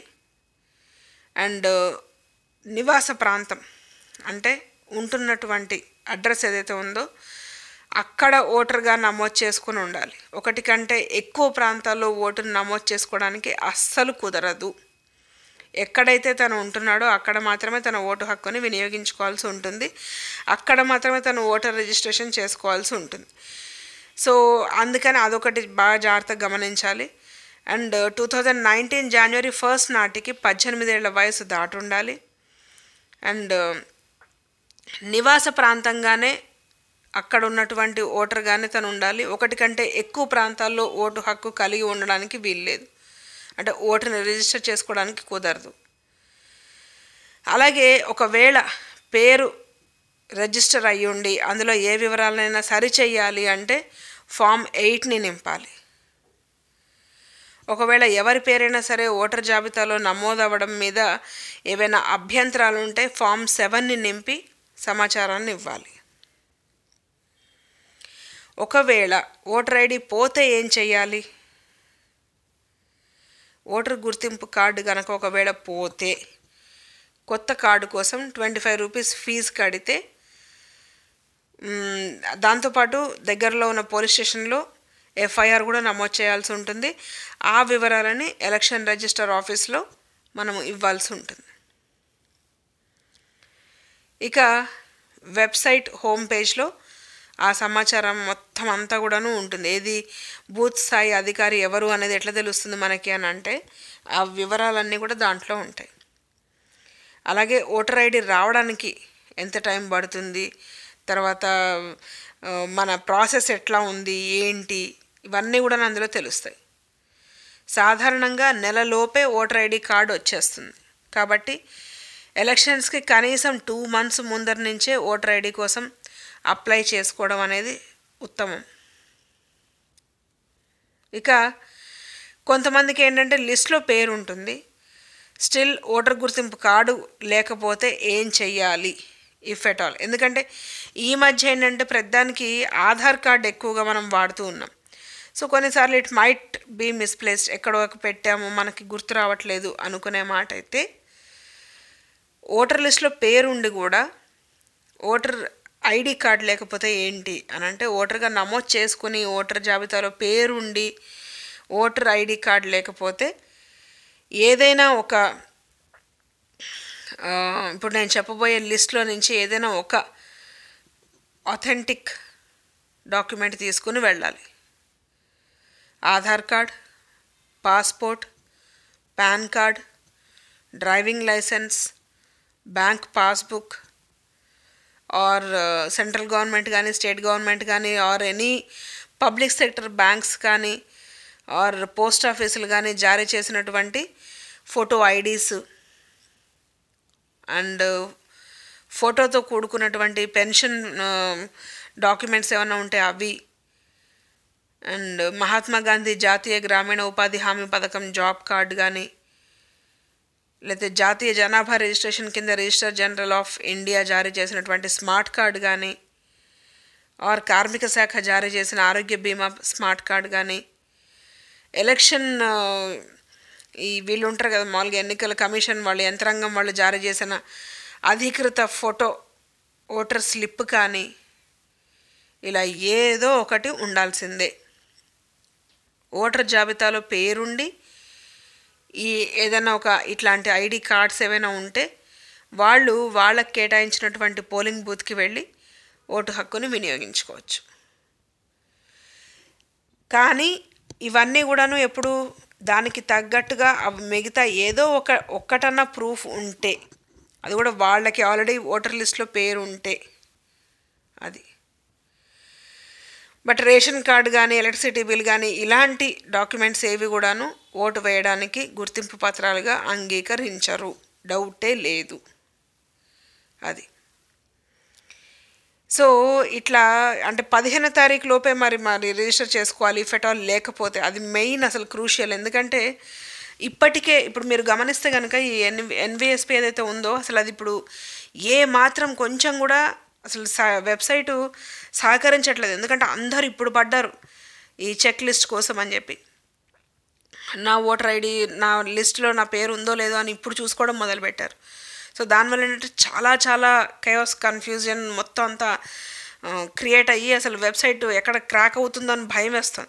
అండ్ నివాస ప్రాంతం అంటే ఉంటున్నటువంటి అడ్రస్ ఏదైతే ఉందో అక్కడ ఓటర్గా నమోదు చేసుకుని ఉండాలి ఒకటి కంటే ఎక్కువ ప్రాంతాల్లో ఓటును నమోదు చేసుకోవడానికి అస్సలు కుదరదు ఎక్కడైతే తను ఉంటున్నాడో అక్కడ మాత్రమే తన ఓటు హక్కుని వినియోగించుకోవాల్సి ఉంటుంది అక్కడ మాత్రమే తను ఓటర్ రిజిస్ట్రేషన్ చేసుకోవాల్సి ఉంటుంది సో అందుకని అదొకటి బాగా జాగ్రత్తగా గమనించాలి and two thousand nineteen January first నాటికి పద్దెనిమిదేళ్ల వయసు దాటి ఉండాలి అండ్ నివాస ప్రాంతంగానే అక్కడ ఉన్నటువంటి ఓటర్గానే తను ఉండాలి ఒకటి కంటే ఎక్కువ ప్రాంతాల్లో ఓటు హక్కు కలిగి ఉండడానికి వీల్లేదు అంటే ఓటుని రిజిస్టర్ చేసుకోవడానికి కుదరదు అలాగే ఒకవేళ పేరు రిజిస్టర్ అయ్యి ఉండి అందులో ఏ వివరాలైనా సరి చేయాలి అంటే ఫామ్ ఎయిట్ని నింపాలి ఒకవేళ ఎవరి పేరైనా సరే ఓటర్ జాబితాలో నమోదవ్వడం మీద ఏవైనా అభ్యంతరాలు ఉంటే ఫామ్ సెవెన్ని నింపి సమాచారాన్ని ఇవ్వాలి ఒకవేళ ఓటర్ ఐడి పోతే ఏం చేయాలి ఓటర్ గుర్తింపు కార్డు కనుక ఒకవేళ పోతే కొత్త కార్డు కోసం ట్వంటీ ఫైవ్ రూపీస్ ఫీజు కడితే మ్, దాంతోపాటు దగ్గరలో ఉన్న పోలీస్ స్టేషన్లో ఎఫ్ఐఆర్ కూడా నమోదు చేయాల్సి ఉంటుంది ఆ వివరాలని ఎలక్షన్ రిజిస్టర్ ఆఫీస్లో మనము ఇవ్వాల్సి ఉంటుంది ఇక వెబ్సైట్ హోమ్ పేజ్లో ఆ సమాచారం మొత్తం అంతా కూడాను ఉంటుంది ఏది బూత్ స్థాయి అధికారి ఎవరు అనేది ఎట్లా తెలుస్తుంది మనకి అని అంటే ఆ వివరాలన్నీ కూడా దాంట్లో ఉంటాయి అలాగే ఓటర్ ఐడి రావడానికి ఎంత టైం పడుతుంది తర్వాత ఆ, మన ప్రాసెస్ ఎట్లా ఉంది ఏంటి ఇవన్నీ కూడా అందులో తెలుస్తాయి సాధారణంగా నెలలోపే ఓటర్ ఐడి కార్డు వచ్చేస్తుంది కాబట్టి ఎలక్షన్స్కి కనీసం టూ మంత్స్ ముందర నుంచే ఓటర్ ఐడి కోసం అప్లై చేసుకోవడం అనేది ఉత్తమం ఇక కొంతమందికి ఏంటంటే లిస్ట్లో పేరు ఉంటుంది స్టిల్ ఓటర్ గుర్తింపు కార్డు లేకపోతే ఏం చెయ్యాలి ఇఫ్ ఎట్ ఆల్ ఎందుకంటే ఈ మధ్య ఏంటంటే ప్రతిదానికి ఆధార్ కార్డు ఎక్కువగా మనం వాడుతూ ఉన్నాం సో కొన్నిసార్లు ఇట్ మైట్ బీ మిస్ప్లేస్డ్ ఎక్కడో ఒక పెట్టాము మనకి గుర్తు రావట్లేదు అనుకునే మాట అయితే ఓటర్ లిస్ట్లో పేరు ఉండి కూడా ఓటర్ ఐడి కార్డు లేకపోతే ఏంటి అని అంటే ఓటర్గా నమోదు చేసుకుని ఓటర్ జాబితాలో పేరుండి ఓటర్ ఐడి కార్డు లేకపోతే ఏదైనా ఒక ఆ, ఇప్పుడు నేను చెప్పబోయే లిస్ట్లో నుంచి ఏదైనా ఒక అథెంటిక్ డాక్యుమెంట్ తీసుకుని వెళ్ళాలి Aadhaar card passport PAN card driving licence bank passbook or central government కానీ స్టేట్ గవర్నమెంట్ కానీ or any public sector banks కానీ ఆర్ పోస్ట్ ఆఫీసులు కానీ జారీ చేసినటువంటి ఫోటో ఐడీస్ అండ్ ఫోటోతో కూడుకున్నటువంటి పెన్షన్ డాక్యుమెంట్స్ ఏమైనా ఉంటే అవి అండ్ మహాత్మా గాంధీ జాతీయ గ్రామీణ ఉపాధి హామీ పథకం జాబ్ కార్డు కానీ లేకపోతే జాతీయ జనాభా రిజిస్ట్రేషన్ కింద రిజిస్టర్ జనరల్ ఆఫ్ ఇండియా జారీ చేసినటువంటి స్మార్ట్ కార్డు కానీ ఆర్ కార్మిక శాఖ జారీ చేసిన ఆరోగ్య బీమా స్మార్ట్ కార్డు కానీ ఎలక్షన్ ఆ, ఈ వీళ్ళు ఉంటారు కదా మామూలుగా ఎన్నికల కమిషన్ వాళ్ళు యంత్రాంగం వాళ్ళు జారీ చేసిన అధీకృత ఫోటో ఓటర్ స్లిప్ కానీ ఇలా ఏదో ఒకటి ఉండాల్సిందే ఓటర్ జాబితాలో పేరుండి ఈ ఏదైనా ఒక ఇట్లాంటి ఐడి కార్డ్స్ ఏవైనా ఉంటే వాళ్ళు వాళ్ళకి కేటాయించినటువంటి పోలింగ్ బూత్కి వెళ్ళి ఓటు హక్కుని వినియోగించుకోవచ్చు కానీ ఇవన్నీ కూడాను ఎప్పుడు దానికి తగ్గట్టుగా అవి మిగతా ఏదో ఒక ఒక్కటన్నా ప్రూఫ్ ఉంటే అది కూడా వాళ్ళకి ఆల్రెడీ ఓటర్ లిస్ట్లో పేరు ఉంటే అది బట్ రేషన్ కార్డు కానీ ఎలక్ట్రిసిటీ బిల్ కానీ ఇలాంటి డాక్యుమెంట్స్ ఏవి కూడాను ఓటు వేయడానికి గుర్తింపు పత్రాలుగా అంగీకరించరు డౌటే లేదు అది సో ఇట్లా అంటే పదిహేను తారీఖు లోపే మరి మరి రిజిస్టర్ చేసుకోవాలి ఫెటాల్ లేకపోతే అది మెయిన్ అసలు క్రూషియల్ ఎందుకంటే ఇప్పటికే ఇప్పుడు మీరు గమనిస్తే కనుక ఈ ఎన్ ఎన్విఎస్పి ఏదైతే ఉందో అసలు అది ఇప్పుడు ఏ మాత్రం కొంచెం కూడా అసలు సా వెబ్సైటు సహకరించట్లేదు ఎందుకంటే అందరు ఇప్పుడు పడ్డారు ఈ చెక్ లిస్ట్ కోసం అని చెప్పి నా ఓటర్ ఐడి నా లిస్ట్లో నా పేరు ఉందో లేదో అని ఇప్పుడు చూసుకోవడం మొదలుపెట్టారు సో దానివల్ల ఏంటంటే చాలా చాలా కయోస్ కన్ఫ్యూజన్ మొత్తం అంతా క్రియేట్ అయ్యి అసలు వెబ్సైట్ ఎక్కడ క్రాక్ అవుతుందో అని భయం వేస్తుంది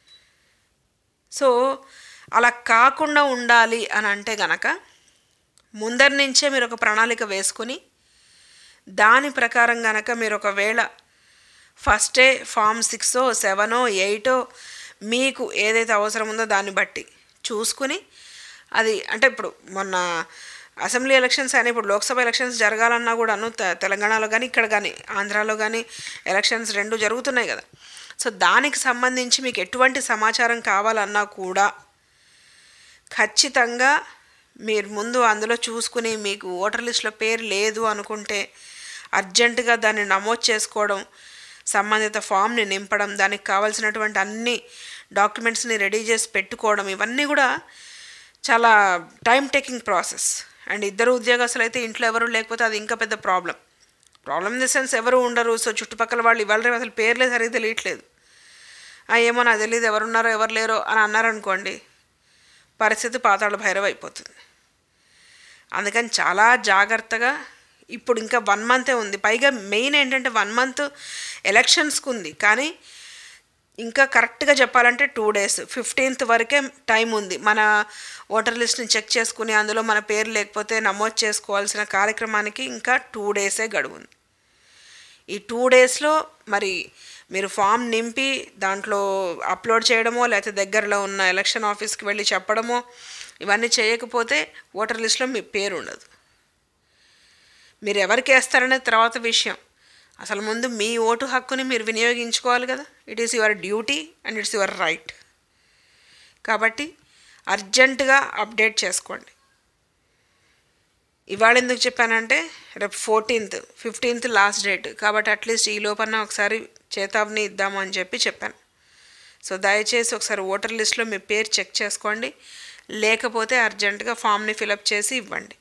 సో అలా కాకుండా ఉండాలి అని అంటే గనక ముందరి నుంచే మీరు ఒక ప్రణాళిక వేసుకొని దాని ప్రకారం గనక మీరు ఒకవేళ ఫస్టే ఫామ్ సిక్సో సెవెనో ఎయిటో మీకు ఏదైతే అవసరం ఉందో దాన్ని బట్టి చూసుకుని అది అంటే ఇప్పుడు మొన్న అసెంబ్లీ ఎలక్షన్స్ అయినా ఇప్పుడు లోక్సభ ఎలక్షన్స్ జరగాలన్నా కూడాను తె- తెలంగాణలో కానీ ఇక్కడ కానీ ఆంధ్రాలో కానీ ఎలక్షన్స్ రెండు జరుగుతున్నాయి కదా సో దానికి సంబంధించి మీకు ఎటువంటి సమాచారం కావాలన్నా కూడా ఖచ్చితంగా మీరు ముందు అందులో చూసుకుని మీకు ఓటర్ లిస్ట్లో పేరు లేదు అనుకుంటే అర్జెంటుగా దాన్ని నమోదు చేసుకోవడం సంబంధిత ఫామ్ని నింపడం దానికి కావాల్సినటువంటి అన్ని డాక్యుమెంట్స్ని రెడీ చేసి పెట్టుకోవడం ఇవన్నీ కూడా చాలా టైం టేకింగ్ ప్రాసెస్ అండ్ ఇద్దరు ఉద్యోగస్తులు అయితే ఇంట్లో ఎవరు లేకపోతే అది ఇంకా పెద్ద problem problem in the sense ఎవరు ఉండరు సో చుట్టుపక్కల వాళ్ళు ఇవాళ రేపు అసలు పేర్లే సరిగ్గా తెలియట్లేదు "ఆ, ఏమో నాకు తెలియదు ఎవరున్నారో ఎవరు లేరో అని అన్నారనుకోండి పరిస్థితి పాతాళ భైరవ అయిపోతుంది అందుకని చాలా జాగ్రత్తగా ఇప్పుడు ఇంకా వన్ మంతే ఉంది పైగా మెయిన్ ఏంటంటే వన్ మంత్ ఎలక్షన్స్కి ఉంది కానీ ఇంకా కరెక్ట్గా చెప్పాలంటే టూ డేస్ ఫిఫ్టీన్త్ వరకే టైం ఉంది మన ఓటర్ లిస్ట్ని చెక్ చేసుకుని అందులో మన పేరు లేకపోతే నమోదు చేసుకోవాల్సిన కార్యక్రమానికి ఇంకా టూ డేసే గడువు ఉంది ఈ టూ డేస్లో మరి మీరు ఫామ్ నింపి దాంట్లో అప్లోడ్ చేయడమో లేకపోతే దగ్గరలో ఉన్న ఎలక్షన్ ఆఫీస్కి వెళ్ళి చెప్పడమో ఇవన్నీ చేయకపోతే ఓటర్ లిస్ట్లో మీ పేరు ఉండదు మీరు ఎవరికి వేస్తారనేది తర్వాత విషయం అసలు ముందు మీ ఓటు హక్కుని మీరు వినియోగించుకోవాలి కదా it is your duty and it's your right కాబట్టి అర్జెంటుగా అప్డేట్ చేసుకోండి ఇవాళ ఎందుకు చెప్పానంటే రేపు ఫోర్టీన్త్ ఫిఫ్టీన్త్ లాస్ట్ డేట్ కాబట్టి అట్లీస్ట్ ఈ లోపల ఒకసారి చేతాబ్ని ఇద్దాము అని చెప్పి చెప్పాను సో దయచేసి ఒకసారి ఓటర్ లిస్ట్లో మీ పేరు చెక్ చేసుకోండి లేకపోతే అర్జెంటుగా ఫామ్ని ఫిలప్ చేసి ఇవ్వండి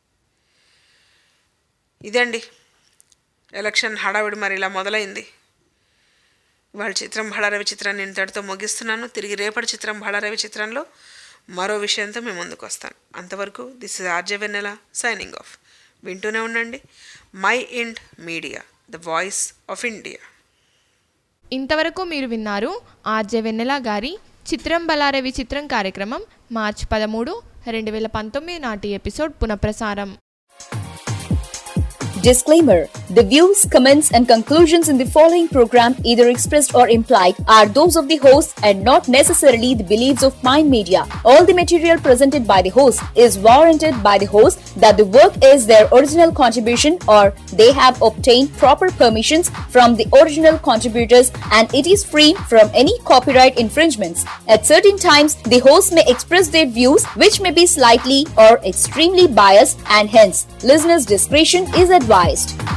ఇదండి ఎలక్షన్ హడావిడి మరి ఇలా మొదలైంది ఇవాళ చిత్రం బళారవి చిత్రాన్ని ఇంతటితో ముగిస్తున్నాను తిరిగి రేపటి చిత్రం బళారవి చిత్రంలో మరో విషయంతో మేము ముందుకు వస్తాను అంతవరకు this is RJ Vennela signing off వింటూనే ఉండండి Mind Media the voice of India ఇంతవరకు మీరు విన్నారు ఆర్జే వెన్నెల గారి చిత్రం బలారవి చిత్రం కార్యక్రమం మార్చి పదమూడు రెండు వేల పంతొమ్మిది నాటి ఎపిసోడ్ పునఃప్రసారం Disclaimer The views, comments, and conclusions in the following program, either expressed or implied, are those of the host and not necessarily the beliefs of Mind Media. All the material presented by the host is warranted by the host that the work is their original contribution or they have obtained proper permissions from the original contributors and it is free from any copyright infringements. At certain times, the host may express their views which may be slightly or extremely biased and hence listeners' discretion is advised.